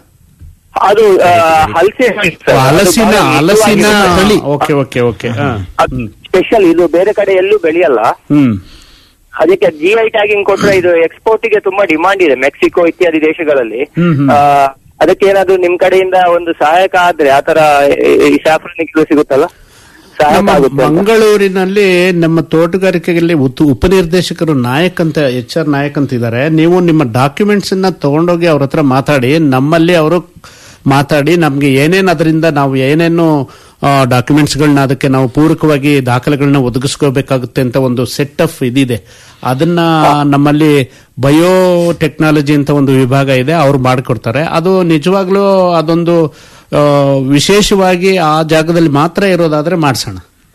ಅದು ಆ, ಹಲಸಿನ ಹಣ್ಣು sir. ಅದು ಹಲಸಿನ ಬಹಳ ಹಲಸಿನ ಮಿತವಾಗಿ ಓಕೆ ಓಕೆ ಓಕೆ ಅದು ಸ್ಪೆಷಲ್ ಇದು ಬೇರೆ ಕಡೆ ಎಲ್ಲೂ ಬೆಳೆಯಲ್ಲ ಹ್ಮ್ ಅದಕ್ಕೆ ಜಿ ಐ ಟ್ಯಾಗಿಂಗ್ ಕೊಟ್ರೆ ಇದು ಎಕ್ಸ್ಪೋರ್ಟ್ ಗೆ ತುಂಬಾ ಡಿಮಾಂಡ್ ಇದೆ ಮೆಕ್ಸಿಕೋ ಇತ್ಯಾದಿ ದೇಶಗಳಲ್ಲಿ ಹ್ಮ್, ಹ್ಮ್. ಆ, ಅದಕ್ಕೆ ಏನಾದ್ರು ನಿಮ್ ಕಡೆಯಿಂದ ಒಂದು ಸಹಾಯಕ ಆದ್ರೆ ಆತರ ಈ ಸ್ಯಾಫ್ರನ್ ಸಿಗುತ್ತಲ್ಲ ಸಹಾಯಕ ನಮ್ಮ ಆಗುತ್ತೆ ಅಂತ. ಮಂಗಳೂರಿನಲ್ಲಿ ನಮ್ಮ ತೋಟಗಾರಿಕೆಯಲ್ಲಿ ಉತ್- ಉಪನಿರ್ದೇಶಕರು ನಾಯಕ್ ಅಂತ ಎಚ್ ಆರ್ ನಾಯಕ್ ಅಂತ ಇದ್ದಾರೆ ನೀವು ನಿಮ್ಮ ಡಾಕ್ಯುಮೆಂಟ್ಸ್ ಅನ್ನ ತಗೊಂಡೋಗಿ ಅವ್ರ ಹತ್ರ ಮಾತಾಡಿ ನಮ್ಮಲ್ಲಿ ಅವರು ಮಾತಾಡಿ ನಮ್ಗೆ ಏನೇನು ಅದರಿಂದ ನಾವು ಏನೇನು ಡಾಕ್ಯುಮೆಂಟ್ಸ್ಗಳನ್ನ ಅದಕ್ಕೆ ನಾವು ಪೂರಕವಾಗಿ ದಾಖಲೆಗಳನ್ನ ಒದಗಿಸ್ಕೋಬೇಕಾಗುತ್ತೆ ಅಂತ ಒಂದು ಸೆಟ್ ಆಫ್ ಇದಿದೆ ಅದನ್ನ ನಮ್ಮಲ್ಲಿ ಬಯೋ ಟೆಕ್ನಾಲಜಿ ಅಂತ ಒಂದು ವಿಭಾಗ ಇದೆ ಅವ್ರು ಮಾಡಿಕೊಡ್ತಾರೆ ಅದು ನಿಜವಾಗ್ಲೂ ಅದೊಂದು ಆ, ವಿಶೇಷವಾಗಿ ಆ ಜಾಗದಲ್ಲಿ ಮಾತ್ರ ಇರೋದಾದ್ರೆ ಮಾಡಿಸೋಣ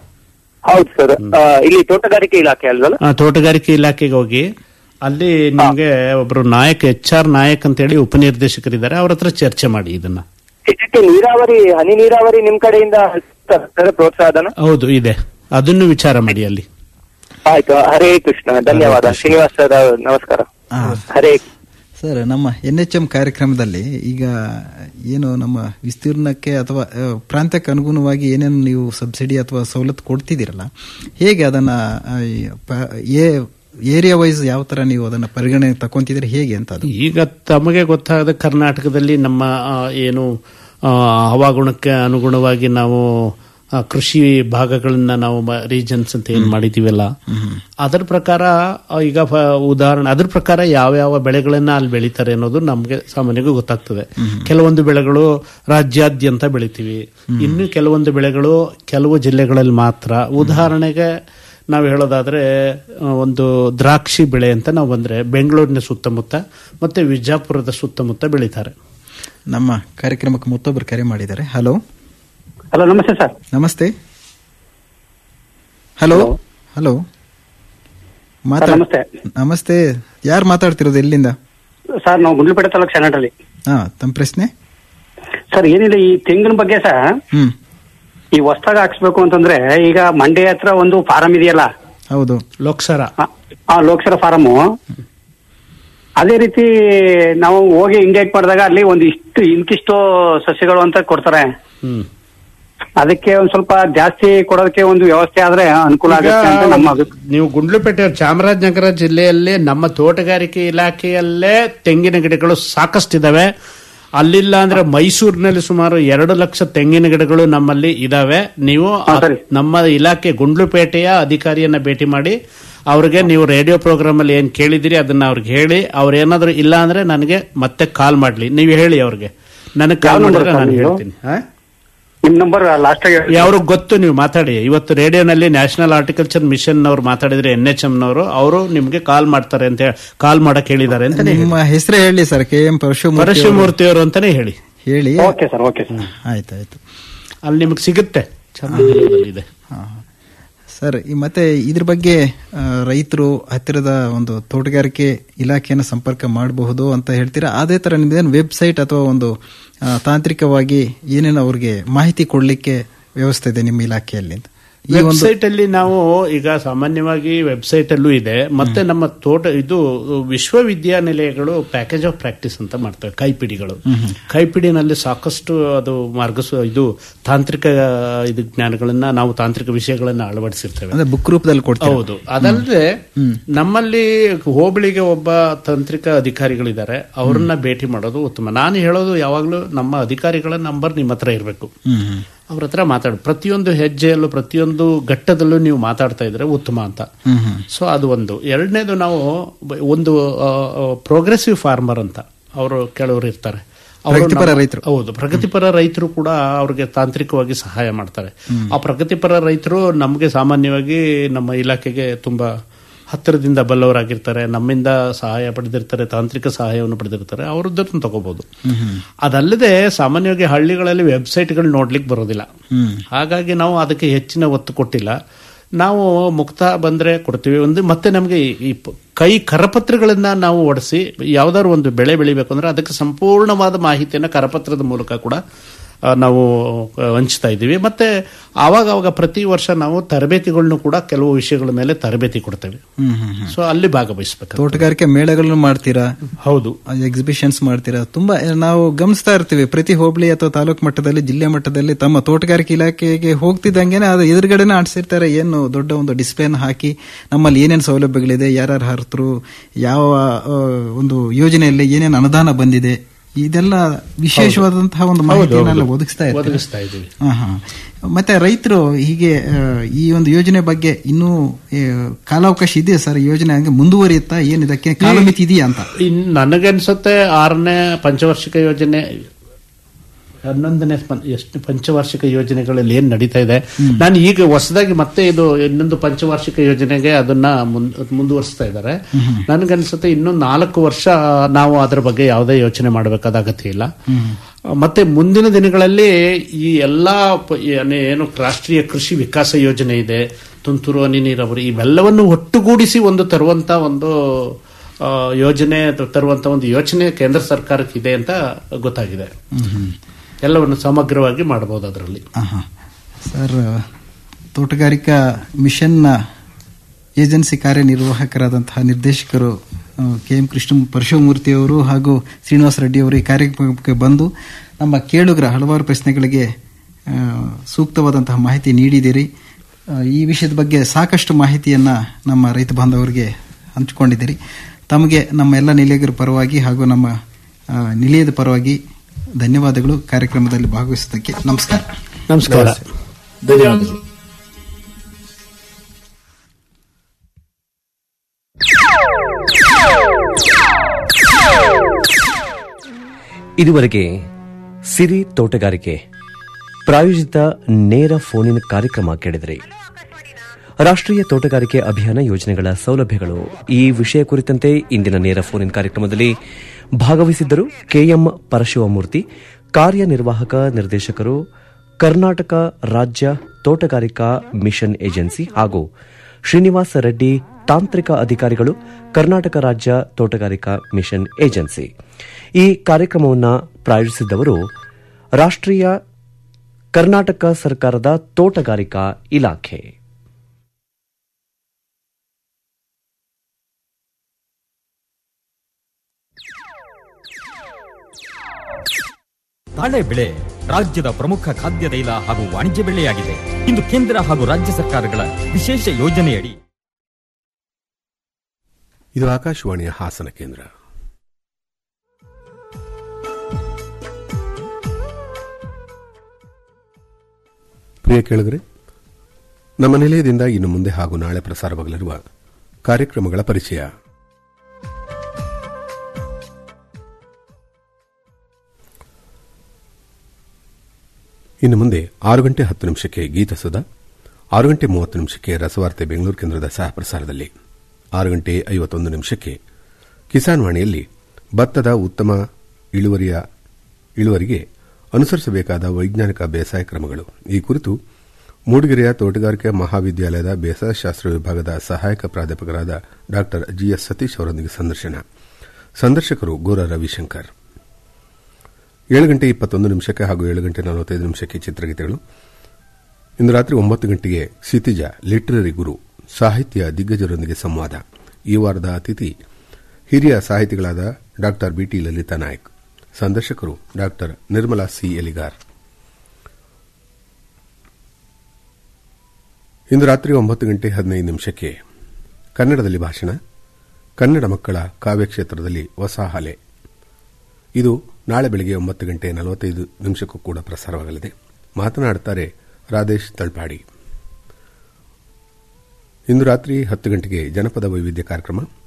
ಹೌದು ಸರ್ ಇಲ್ಲಿ ತೋಟಗಾರಿಕೆ ಇಲಾಖೆ ಅಲ್ವಲ್ಲ ಆ, ತೋಟಗಾರಿಕೆ ಇಲಾಖೆಗೆ ಹೋಗಿ ಅಲ್ಲಿ ನಿಮ್ಗೆ ಒಬ್ರು ನಾಯಕ್ ಎಚ್ ಆರ್ ನಾಯಕ್ ಅಂತೇಳಿ ಉಪನಿರ್ದೇಶಕರಿದ್ದಾರೆ ಅವ್ರ ಹತ್ರ ಚರ್ಚೆ ಮಾಡಿ ಇದನ್ನ ಇದಕ್ಕೆ ನೀರಾವರಿ ಹನಿ ನೀರಾವರಿ ನಿಮ್ ಕಡೆಯಿಂದ ಸರ್ ಪ್ರೋತ್ಸಾಹಧನ ಹೌದು ಇದೆ ಅದನ್ನು ವಿಚಾರ ಮಾಡಿ ಅಲ್ಲಿ ಆಯ್ತು ಹರೇ ಕೃಷ್ಣ ಧನ್ಯವಾದ ಶ್ರೀನಿವಾಸ ಸರ್ ನಮಸ್ಕಾರ ಹರೇ ಸರ್ ನಮ್ಮ ಎನ್ ಎಚ್ ಎಂ ಕಾರ್ಯಕ್ರಮದಲ್ಲಿ ಈಗ ಏನು ನಮ್ಮ ವಿಸ್ತೀರ್ಣಕ್ಕೆ ಅಥವಾ ಆ, ಪ್ರಾಂತ್ಯಕ್ಕೆ ಅನುಗುಣವಾಗಿ ಏನೇನು ನೀವು ಸಬ್ಸಿಡಿ ಅಥವಾ ಸವಲತ್ತು ಕೊಡ್ತಿದ್ದೀರಲ್ಲ ಹೇಗೆ ಅದನ್ನ ಆ, ಈ ಪ- ಏ- ಏರಿಯಾ ವೈಸ್ ಯಾವ ತರ ನೀವು ಅದನ್ನ ಪರಿಗಣನೆ ತಕೊಂತಿದ್ರೆ ಹೇಗೆ ಅಂತ ಅದು ಈಗ ತಮಗೆ ಗೊತ್ತಾಗದ ಕರ್ನಾಟಕದಲ್ಲಿ ನಮ್ಮ ಆ, ಏನು ಆ, ಹವಾಗುಣಕ್ಕೆ ಅನುಗುಣವಾಗಿ ನಾವು ಆ, ಕೃಷಿ ಭಾಗಗಳನ್ನ ನಾವು ರೀಜನ್ಸ್ ಅಂತ ಏನ್ ಮಾಡಿದೀವಲ್ಲ ಅದರ ಪ್ರಕಾರ ಆ, ಈಗ ಫ- ಉದಾಹರಣೆ ಅದ್ರ ಪ್ರಕಾರ ಯಾವ ಯಾವ ಬೆಳೆಗಳನ್ನ ಅಲ್ಲಿ ಬೆಳೀತಾರೆ ಅನ್ನೋದು ನಮ್ಗೆ ಸಾಮಾನ್ಯವಾಗಿ ಗೊತ್ತಾಗ್ತದೆ ಕೆಲವೊಂದು ಬೆಳೆಗಳು ರಾಜ್ಯಾದ್ಯಂತ ಬೆಳಿತೀವಿ ಇನ್ನು ಕೆಲವೊಂದು ಬೆಳೆಗಳು ಕೆಲವು ಜಿಲ್ಲೆಗಳಲ್ಲಿ ಮಾತ್ರ ಉದಾಹರಣೆಗೆ ನಾವು ಹೇಳೋದಾದ್ರೆ ಆ, ಒಂದು ದ್ರಾಕ್ಷಿ ಬೆಳೆ ಅಂತ ನಾವು ಬಂದ್ರೆ ಬೆಂಗಳೂರಿನ ಸುತ್ತಮುತ್ತ ಮತ್ತೆ ವಿಜಾಪುರದ ಸುತ್ತಮುತ್ತ ಬೆಳೀತಾರೆ ನಮ್ಮ ಕಾರ್ಯಕ್ರಮಕ್ಕೆ ಮತ್ತೊಬ್ಬರು ಕರೆ ಮಾಡಿದ್ದಾರೆ ಹಲೋ ಹಲೋ ನಮಸ್ತೆ ಸರ್ ನಮಸ್ತೆ ಹಲೋ ಹಲೋ ಮಾತಾಡ್- ನಮಸ್ತೆ. ನಮಸ್ತೆ ಯಾರು ಮಾತಾಡ್ತಿರೋದು ಎಲ್ಲಿಂದ ಸರ್ ನಾವು ಗುಂಡ್ಲುಪೇಟೆ ತಾಲೂಕು ಶರಣರಲ್ಲಿ ಹಾ ತಮ್ಮ ಪ್ರಶ್ನೆ ಸರ್ ಏನಿಲ್ಲ ಈ ತೆಂಗಿನ ಬಗ್ಗೆ ಸರ್ ಹ್ಮ್ ಈ ಹೊಸ್ದಾಗ ಹಾಕ್ಸ್ಬೇಕು ಅಂತಂದ್ರೆ ಈಗ ಮಂಡ್ಯ ಹತ್ರ ಒಂದು ಫಾರಂ ಇದೆಯಲ್ಲ ಹೌದು ಲೋಕಸರ ಆ ಲೋಕಸರ ಫಾರಮ್ ಅದೇ ರೀತಿ ನಾವು ಹೋಗಿ ಇಂಡಿಯೇಟ್ ಮಾಡಿದಾಗ ಅಲ್ಲಿ ಒಂದು ಇಷ್ಟು ಇಂತಿಷ್ಟು ಸಸ್ಯಗಳು ಅಂತ ಕೊಡ್ತಾರೆ ಹ್ಮ್ ಅದಕ್ಕೆ ಒಂದ್ ಸ್ವಲ್ಪ ಜಾಸ್ತಿ ಕೊಡೋದಕ್ಕೆ ಒಂದು ವ್ಯವಸ್ಥೆ ಆದ್ರೆ ಅನುಕೂಲ ಆಗುತ್ತೆ ಅಂತ ನಮ್ಮ ಅಭಿಪ್ರಾಯ. ನೀವು ಗುಂಡ್ಲುಪೇಟೆ ಚಾಮರಾಜನಗರ ಜಿಲ್ಲೆಯಲ್ಲಿ ನಮ್ಮ ತೋಟಗಾರಿಕೆ ಇಲಾಖೆಯಲ್ಲೇ ತೆಂಗಿನ ಗಿಡಗಳು ಸಾಕಷ್ಟಿದಾವೆ ಅಲ್ಲಿಲ್ಲ ಅಂದ್ರೆ ಮೈಸೂರಿನಲ್ಲಿ ಸುಮಾರು ಎರಡು ಲಕ್ಷ ತೆಂಗಿನ ಗಿಡಗಳು ನಮ್ಮಲ್ಲಿ ಇದಾವೆ ನೀವು ಆ- ನಮ್ಮ ಇಲಾಖೆ ಗುಂಡ್ಲುಪೇಟೆಯ ಅಧಿಕಾರಿಯನ್ನ ಭೇಟಿ ಮಾಡಿ ಅವ್ರಿಗೆ ನೀವು ರೇಡಿಯೋ ಪ್ರೋಗ್ರಾಮ್ ಅಲ್ಲಿ ಏನ್ ಕೇಳಿದಿರಿ ಅದನ್ನ ಅವ್ರಿಗೆ ಹೇಳಿ ಅವ್ರು ಏನಾದ್ರು ಇಲ್ಲ ಅಂದ್ರೆ ನನಗೆ ಮತ್ತೆ ಕಾಲ್ ಮಾಡ್ಲಿ ನೀವು ಹೇಳಿ ಅವ್ರಿಗೆ ನನಗೆ ಕಾಲ್ ಯಾವ number ಮಾಡಿದ್ರೆ ಸರ್ ನಾನು ನಿಮ್ದು? ಹೇಳ್ತೀನಿ ಹಾ? ನಿಮ್ ನಂಬರ್ ಲಾಸ್ಟ್ ಅವ್ರಿಗೆ ಗೊತ್ತು ನೀವು ಮಾತಾಡಿ ಇವತ್ತು ರೇಡಿಯೋನಲ್ಲಿ ನ್ಯಾಷನಲ್ ಆರ್ಟಿಕಲ್ಚರ್ ಮಿಷನ್ ನವರು ಮಾತಾಡಿದ್ರೆ ಎನ್ ಎಚ್ ಎಂ ನವರು ಅವರು ನಿಮ್ಗೆ ಕಾಲ್ ಮಾಡ್ತಾರೆ ಅಂತ ಕಾಲ್ ಮಾಡಕ್ ಹೇಳಿದ್ದಾರೆ ಅಂತ ನಿಮ್ಮ ಹೆಸರೇ ಹೇಳಿ ಸರ್ ಕೆ ಎಂ ಪರಶುಮೂರ್ತಿ ಅವರು. ಪರಶುಮೂರ್ತಿ ಅವರು ಅಂತಾನೆ ಹೇಳಿ ಹೇಳಿ ಓಕೆ ಸರ್ ಓಕೆ ಸರ್ ಆಯ್ತಾಯ್ತು ಅಲ್ಲಿ ನಿಮ್ಗೆ ಸಿಗುತ್ತೆ ಚಾಮರಾಜನಗರದಲ್ಲಿ ಇದೆ ಸರ್ ಈ ಮತ್ತೆ ಇದ್ರ ಬಗ್ಗೆ ರೈತರು ಹತ್ತಿರದ ಒಂದು ತೋಟಗಾರಿಕೆ ಇಲಾಖೆಯನ್ನು ಸಂಪರ್ಕ ಮಾಡಬಹುದು ಅಂತ ಹೇಳ್ತೀರಾ ಅದೇ ತರ ನಿಮ್ದೇನು ವೆಬ್ಸೈಟ್ ಅಥವಾ ಒಂದು ಆ, ತಾಂತ್ರಿಕವಾಗಿ ಏನೇನು ಅವ್ರಿಗೆ ಮಾಹಿತಿ ಕೊಡ್ಲಿಕ್ಕೆ ವ್ಯವಸ್ಥೆ ಇದೆ ನಿಮ್ಮ ಇಲಾಖೆಯಲ್ಲಿ ಅಂತ ಈ ಒಂದು ವೆಬ್ಸೈಟ್ ಅಲ್ಲಿ ನಾವು ಈಗ ಸಾಮಾನ್ಯವಾಗಿ ವೆಬ್ಸೈಟ್ ಅಲ್ಲೂ ಇದೆ ಮತ್ತೆ ನಮ್ಮ ತೋಟ ಇದು ವಿಶ್ವವಿದ್ಯಾನಿಲಯಗಳು ಪ್ಯಾಕೇಜ್ ಆಫ್ ಪ್ರಾಕ್ಟೀಸ್ ಅಂತ ಮಾಡ್ತವೆ ಕೈಪಿಡಿಗಳು ಕೈಪಿಡಿನಲ್ಲಿ ಸಾಕಷ್ಟು ಅದು ಮಾರ್ಗಸ ಇದು ತಾಂತ್ರಿಕ ಇದು ಜ್ಞಾನಗಳನ್ನ ನಾವು ತಾಂತ್ರಿಕ ವಿಷಯಗಳನ್ನ ಅಳವಡಿಸಿರ್ತೇವೆ ಅಂದ್ರೆ ಬುಕ್ ರೂಪದಲ್ಲಿ ಕೊಡ್ತೀರಾ ಹೌದು ಅದಲ್ಲದೆ ನಮ್ಮಲ್ಲಿ ಹೋಬಳಿಗೆ ಒಬ್ಬ ತಾಂತ್ರಿಕ ಅಧಿಕಾರಿಗಳಿದ್ದಾರೆ ಅವ್ರನ್ನ ಭೇಟಿ ಮಾಡೋದು ಉತ್ತಮ ನಾನು ಹೇಳೋದು ಯಾವಾಗಲೂ ನಮ್ಮ ಅಧಿಕಾರಿಗಳ ನಂಬರ್ ನಿಮ್ಮ ಹತ್ರ ಇರಬೇಕು ಹ್ಮ್ ಅವ್ರ ಹತ್ರ ಮಾತಾಡು ಪ್ರತಿಯೊಂದು ಹೆಜ್ಜೆಯಲ್ಲೂ ಪ್ರತಿಯೊಂದು ಘಟ್ಟದಲ್ಲೂ ನೀವು ಮಾತಾಡ್ತಾ ಇದ್ರೆ ಉತ್ತಮ ಅಂತ ಹ್ಮ್ ಹ್ಮ್ ಸೊ ಅದು ಒಂದು ಎರಡನೇದು ನಾವು ಬ- ಒಂದು ಪ್ರೋಗ್ರೆಸಿವ್ ಫಾರ್ಮರ್ ಅಂತ ಅವರು ಕೆಲವರು ಇರ್ತಾರೆ ಅವ್ರು ಪ್ರಗತಿಪರ ನಮ್ಮ- ರೈತರು. ಹೌದು ಪ್ರಗತಿಪರ ರೈತರು ಕೂಡ ಅವ್ರಿಗೆ ತಾಂತ್ರಿಕವಾಗಿ ಸಹಾಯ ಮಾಡ್ತಾರೆ ಆ ಪ್ರಗತಿಪರ ರೈತರು ನಮಗೆ ಸಾಮಾನ್ಯವಾಗಿ ನಮ್ಮ ಇಲಾಖೆಗೆ ತುಂಬಾ ಹತ್ತಿರದಿಂದ ಬಲ್ಲವರಾಗಿರ್ತಾರೆ ನಮ್ಮಿಂದ ಸಹಾಯ ಪಡೆದಿರ್ತಾರೆ ತಾಂತ್ರಿಕ ಸಹಾಯವನ್ನು ಪಡೆದಿರ್ತಾರೆ ಅವ್ರದ್ದನ್ನು ತಗೋಬಹುದು ಅದಲ್ಲದೆ ಸಾಮಾನ್ಯವಾಗಿ ಹಳ್ಳಿಗಳಲ್ಲಿ ವೆಬ್ಸೈಟ್ಗಳು ನೋಡ್ಲಿಕ್ಕೆ ಬರೋದಿಲ್ಲ ಹ್ಮ್ ಹಾಗಾಗಿ ನಾವು ಅದಕ್ಕೆ ಹೆಚ್ಚಿನ ಒತ್ತು ಕೊಟ್ಟಿಲ್ಲ ನಾವು ಮುಕ್ತ ಬಂದ್ರೆ ಕೊಡ್ತೀವಿ ಒಂದು ಮತ್ತೆ ನಮಗೆ ಈ- ಈ ಪ- ಕೈ ಕರಪತ್ರಗಳನ್ನ ನಾವು ಒಡಿಸಿ ಯಾವ್ದಾದ್ರು ಒಂದು ಬೆಳೆ ಬೆಳಿಬೇಕು ಅಂದ್ರೆ ಅದಕ್ಕೆ ಸಂಪೂರ್ಣವಾದ ಮಾಹಿತಿಯನ್ನ ಕರಪತ್ರದ ಮೂಲಕ ಕೂಡ ಆ, ನಾವು ಆ, ಹಂಚ್ತಾ ಇದ್ದೀವಿ ಮತ್ತೆ ಆವಾಗ ಅವಾಗ ಪ್ರತಿ ವರ್ಷ ನಾವು ತರಬೇತಿಗಳನ್ನು ಕೂಡ ಕೆಲವು ವಿಷಯಗಳ ಮೇಲೆ ತರಬೇತಿ ಕೊಡ್ತೇವೆ ಹ್ಮ್ ಹ್ಮ್ ಹ್ಮ್. ಸೊ ಅಲ್ಲಿ ಭಾಗವಹಿಸಬೇಕು ತೋಟಗಾರಿಕೆ ಮೇಳಗಳನ್ನು ಮಾಡ್ತೀರಾ ಹೌದು ಎಕ್ಸಿಬಿಷನ್ಸ್ ಮಾಡ್ತೀರಾ ತುಂಬಾ ನಾವು ಗಮನಿಸ್ತಾ ಇರ್ತೀವಿ ಪ್ರತಿ ಹೋಬಳಿ ಅಥವಾ ತಾಲೂಕು ಮಟ್ಟದಲ್ಲಿ ಜಿಲ್ಲೆ ಮಟ್ಟದಲ್ಲಿ ತಮ್ಮ ತೋಟಗಾರಿಕೆ ಇಲಾಖೆಗೆ ಹೋಗ್ತಿದ್ದಂಗೆನೆ ಅದು ಎದುರುಗಡೆನೆ ಆಡ್ಸಿರ್ತಾರೆ ಏನು ದೊಡ್ಡ ಒಂದು ಡಿಸ್ಪ್ಲೇನ ಹಾಕಿ ನಮ್ಮಲ್ಲಿ ಏನೇನು ಸೌಲಭ್ಯಗಳಿದೆ ಯಾರ್ಯಾರು ಹರ್ತರು ಯಾವ ಆ, ಒಂದು ಯೋಜನೆಯಲ್ಲಿ ಏನೇನು ಅನುದಾನ ಬಂದಿದೆ ಇದೆಲ್ಲ ವಿಶೇಷವಾದಂತಹ ಒಂದು ಮಾಹಿತಿಯನ್ನೆಲ್ಲ ಒದಗಿಸ್ತಾ ಇರ್ತಾರೆ ಒದಗಿಸ್ತಾ ಇದ್ದೀವಿ ಹಾ, ಹಾ. ಮತ್ತೆ ರೈತರು ಹೀಗೆ ಆ, ಈ ಒಂದು ಯೋಜನೆ ಬಗ್ಗೆ ಇನ್ನೂ ಆ, ಕಾಲಾವಕಾಶ ಇದೆ ಸರ್ ಈ ಯೋಜನೆ ಹಂಗೆ ಮುಂದುವರಿಯುತ್ತಾ ಏನ್ ಇದಕ್ಕೆ ಕಾಲಮಿತಿ ಇದೆಯಾ ಅಂತ ಇನ್ ನನಗನ್ಸುತ್ತೆ ಆರನೇ ಪಂಚವಾರ್ಷಿಕ ಯೋಜನೆ ಹನ್ನೊಂದನೇ ಪಂ- ಎಷ್ಟು ಪಂಚವಾರ್ಷಿಕ ಯೋಜನೆಗಳಲ್ಲಿ ಏನ್ ನಡೀತಾ ಇದೆ ನಾನು ಈಗ ಹೊಸದಾಗಿ ಮತ್ತೆ ಇದು ಇನ್ನೊಂದು ಪಂಚವಾರ್ಷಿಕ ಯೋಜನೆಗೆ ಅದನ್ನ ಮುಂದ್- ಮುಂದುವರಿಸ್ತಾ ಇದ್ದಾರೆ ನನಗನ್ಸುತ್ತೆ ಇನ್ನು ನಾಲ್ಕು ವರ್ಷ ನಾವು ಅದರ ಬಗ್ಗೆ ಯಾವುದೇ ಯೋಚನೆ ಮಾಡಬೇಕಾದ ಅಗತ್ಯ ಇಲ್ಲ ಮತ್ತೆ ಮುಂದಿನ ದಿನಗಳಲ್ಲಿ ಈ ಎಲ್ಲಾ ಪ- ಏನೇ- ಏನು ರಾಷ್ಟ್ರೀಯ ಕೃಷಿ ವಿಕಾಸ ಯೋಜನೆ ಇದೆ ತುಂತುರು ಹನಿ ನೀರಾವರಿ ಇವೆಲ್ಲವನ್ನು ಒಟ್ಟುಗೂಡಿಸಿ ಒಂದು ತರುವಂತ ಒಂದು ಆ, ಯೋಜನೆ ತ- ತರುವಂತ ಒಂದು ಯೋಚನೆ ಕೇಂದ್ರ ಸರ್ಕಾರಕ್ಕೆ ಇದೆ ಅಂತ ಗೊತ್ತಾಗಿದೆ ಎಲ್ಲವನ್ನು ಸಮಗ್ರವಾಗಿ ಮಾಡಬಹುದು ಅದರಲ್ಲಿ ಆಹಾ. ಸರ್ ತೋಟಗಾರಿಕಾ ಮಿಷನ್ನ ಏಜೆನ್ಸಿ ಕಾರ್ಯನಿರ್ವಾಹಕರಾದಂತಹ ನಿರ್ದೇಶಕರು ಕೆ ಎಂ ಕೃಷ್ಣ ಪರಶುಮೂರ್ತಿ ಅವರು ಹಾಗೂ ಶ್ರೀನಿವಾಸ ರೆಡ್ಡಿ ಅವರು ಈ ಕಾರ್ಯಕ್ರಮಕ್ಕೆ ಬಂದು ನಮ್ಮ ಕೇಳುಗರ ಹಲವಾರು ಪ್ರಶ್ನೆಗಳಿಗೆ ಆ, ಸೂಕ್ತವಾದಂತಹ ಮಾಹಿತಿ ನೀಡಿದ್ದೀರಿ ಆ, ಈ ವಿಷಯದ ಬಗ್ಗೆ ಸಾಕಷ್ಟು ಮಾಹಿತಿಯನ್ನ ನಮ್ಮ ರೈತ ಬಾಂಧವರಿಗೆ ಹಂಚಿಕೊಂಡಿದ್ದೀರಿ ತಮಗೆ ನಮ್ಮ ಎಲ್ಲ ನಿಲಯಗರ ಪರವಾಗಿ ಹಾಗೂ ನಮ್ಮ ಆ, ನಿಲಯದ ಪರವಾಗಿ ಧನ್ಯವಾದಗಳು ಕಾರ್ಯಕ್ರಮದಲ್ಲಿ ಭಾಗವಹಿಸಿದ್ದಕ್ಕೆ ನಮಸ್ಕಾರ ನಮಸ್ಕಾರ ಧನ್ಯವಾದಗಳು ಇದುವರೆಗೆ ಸಿರಿ ತೋಟಗಾರಿಕೆ ಪ್ರಾಯೋಜಿತ ನೇರ ಫೋನಿನ ಕಾರ್ಯಕ್ರಮ ಕೇಳಿದ್ರಿ ರಾಷ್ಟ್ರೀಯ ತೋಟಗಾರಿಕೆ ಅಭಿಯಾನ ಯೋಜನೆಗಳ ಸೌಲಭ್ಯಗಳು ಈ ವಿಷಯ ಕುರಿತಂತೆ ಇಂದಿನ ನೇರ ಫೋನಿನ್ ಕಾರ್ಯಕ್ರಮದಲ್ಲಿ ಭಾಗವಹಿಸಿದ್ದರು ಕೆಎಂ ಪರಶಿವಮೂರ್ತಿ ಕಾರ್ಯನಿರ್ವಾಹಕ ನಿರ್ದೇಶಕರು ಕರ್ನಾಟಕ ರಾಜ್ಯ ತೋಟಗಾರಿಕಾ ಮಿಷನ್ ಏಜೆನ್ಸಿ ಹಾಗೂ ಶ್ರೀನಿವಾಸ ರೆಡ್ಡಿ ತಾಂತ್ರಿಕ ಅಧಿಕಾರಿಗಳು ಕರ್ನಾಟಕ ರಾಜ್ಯ ತೋಟಗಾರಿಕಾ ಮಿಷನ್ ಏಜೆನ್ಸಿ ಈ ಕಾರ್ಯಕ್ರಮವನ್ನು ಪ್ರಾಯೋಜಿಸಿದ್ದವರು ರಾಷ್ಟ್ರೀಯ ಕರ್ನಾಟಕ ಸರ್ಕಾರದ ತೋಟಗಾರಿಕಾ ಇಲಾಖೆ ತಾಳೆ ಬೆಳೆ ರಾಜ್ಯದ ಪ್ರಮುಖ ಖಾದ್ಯ ತೈಲ ಹಾಗೂ ವಾಣಿಜ್ಯ ಬೆಳೆಯಾಗಿದೆ ಇಂದು ಕೇಂದ್ರ ಹಾಗೂ ರಾಜ್ಯ ಸರ್ಕಾರಗಳ ವಿಶೇಷ ಯೋಜನೆಯಡಿ ಇದು ಆಕಾಶವಾಣಿಯ ಹಾಸನ ಕೇಂದ್ರ ಪ್ರಿಯ ಕೇಳಿದ್ರೆ ನಮ್ಮ ನಿಲಯದಿಂದ ಇನ್ನು ಮುಂದೆ ಹಾಗೂ ನಾಳೆ ಪ್ರಸಾರವಾಗಲಿರುವ ಕಾರ್ಯಕ್ರಮಗಳ ಪರಿಚಯ ಇನ್ನು ಮುಂದೆ ಆರು ಗಂಟೆ ಹತ್ತು ನಿಮಿಷಕ್ಕೆ ಗೀತಸುಧ ಆರು ಗಂಟೆ ಮೂವತ್ತು ನಿಮಿಷಕ್ಕೆ ರಸವಾರ್ತೆ ಬೆಂಗಳೂರು ಕೇಂದ್ರದ ಸಹ ಪ್ರಸಾರದಲ್ಲಿ ಆರು ಗಂಟೆ ಐವತ್ತೊಂದು ನಿಮಿಷಕ್ಕೆ ಕಿಸಾನ್ ವಾಣಿಯಲ್ಲಿ ಭತ್ತದ ಉತ್ತಮ ಇಳುವರಿಯ ಇಳುವರಿಗೆ ಅನುಸರಿಸಬೇಕಾದ ವೈಜ್ಞಾನಿಕ ಬೇಸಾಯ ಕ್ರಮಗಳು ಈ ಕುರಿತು ಮೂಡಿಗೆರೆಯ ತೋಟಗಾರಿಕೆ ಮಹಾವಿದ್ಯಾಲಯದ ಬೇಸಾಯ ಶಾಸ್ತ್ರ ವಿಭಾಗದ ಸಹಾಯಕ ಪ್ರಾಧ್ಯಾಪಕರಾದ ಡಾ ಜಿಎಸ್ ಸತೀಶ್ ಅವರೊಂದಿಗೆ ಸಂದರ್ಶನ ಸಂದರ್ಶಕರು ಗೋರ ರವಿಶಂಕರ್ ಏಳು ಗಂಟೆ ಇಪ್ಪತ್ತೊಂದು ನಿಮಿಷಕ್ಕೆ ಹಾಗೂ ಏಳು ಗಂಟೆ ನಲವತ್ತೈದು ನಿಮಿಷಕ್ಕೆ ಚಿತ್ರಗೀತೆಗಳು ಇಂದು ರಾತ್ರಿ ಒಂಬತ್ತು ಗಂಟೆಗೆ ಸಿತಿಜ ಲಿಟರರಿ ಗುರು ಸಾಹಿತ್ಯ ದಿಗ್ಗಜರೊಂದಿಗೆ ಸಂವಾದ ಈ ವಾರದ ಅತಿಥಿ ಹಿರಿಯ ಸಾಹಿತಿಗಳಾದ ಡಾ ಬಿಟಿ ಲಲಿತಾ ನಾಯಕ್ ಸಂದರ್ಶಕರು ಡಾ ನಿರ್ಮಲಾ ಸಿ ಎಲಿಗಾರ್ ಇಂದು ರಾತ್ರಿ ಒಂಬತ್ತು ಗಂಟೆ ಹದಿನೈದು ನಿಮಿಷಕ್ಕೆ ಕನ್ನಡದಲ್ಲಿ ಭಾಷಣ ಕನ್ನಡ ಮಕ್ಕಳ ಕಾವ್ಯಕ್ಷೇತ್ರದಲ್ಲಿ ಹೊಸ ಅಲೆ ಇದು ನಾಳೆ ಬೆಳಗ್ಗೆ ಒಂಬತ್ತು ಗಂಟೆ ನಲವತ್ತೈದು ನಿಮಿಷಕ್ಕೂ ಕೂಡ ಪ್ರಸಾರವಾಗಲಿದೆ ಮಾತನಾಡುತ್ತಾರೆ ರಾಧೇಶ್ ತಳ್ಪಾಡಿ ಇಂದು ರಾತ್ರಿ ಹತ್ತು ಗಂಟೆಗೆ ಜನಪದ ವೈವಿಧ್ಯ ಕಾರ್ಯಕ್ರಮ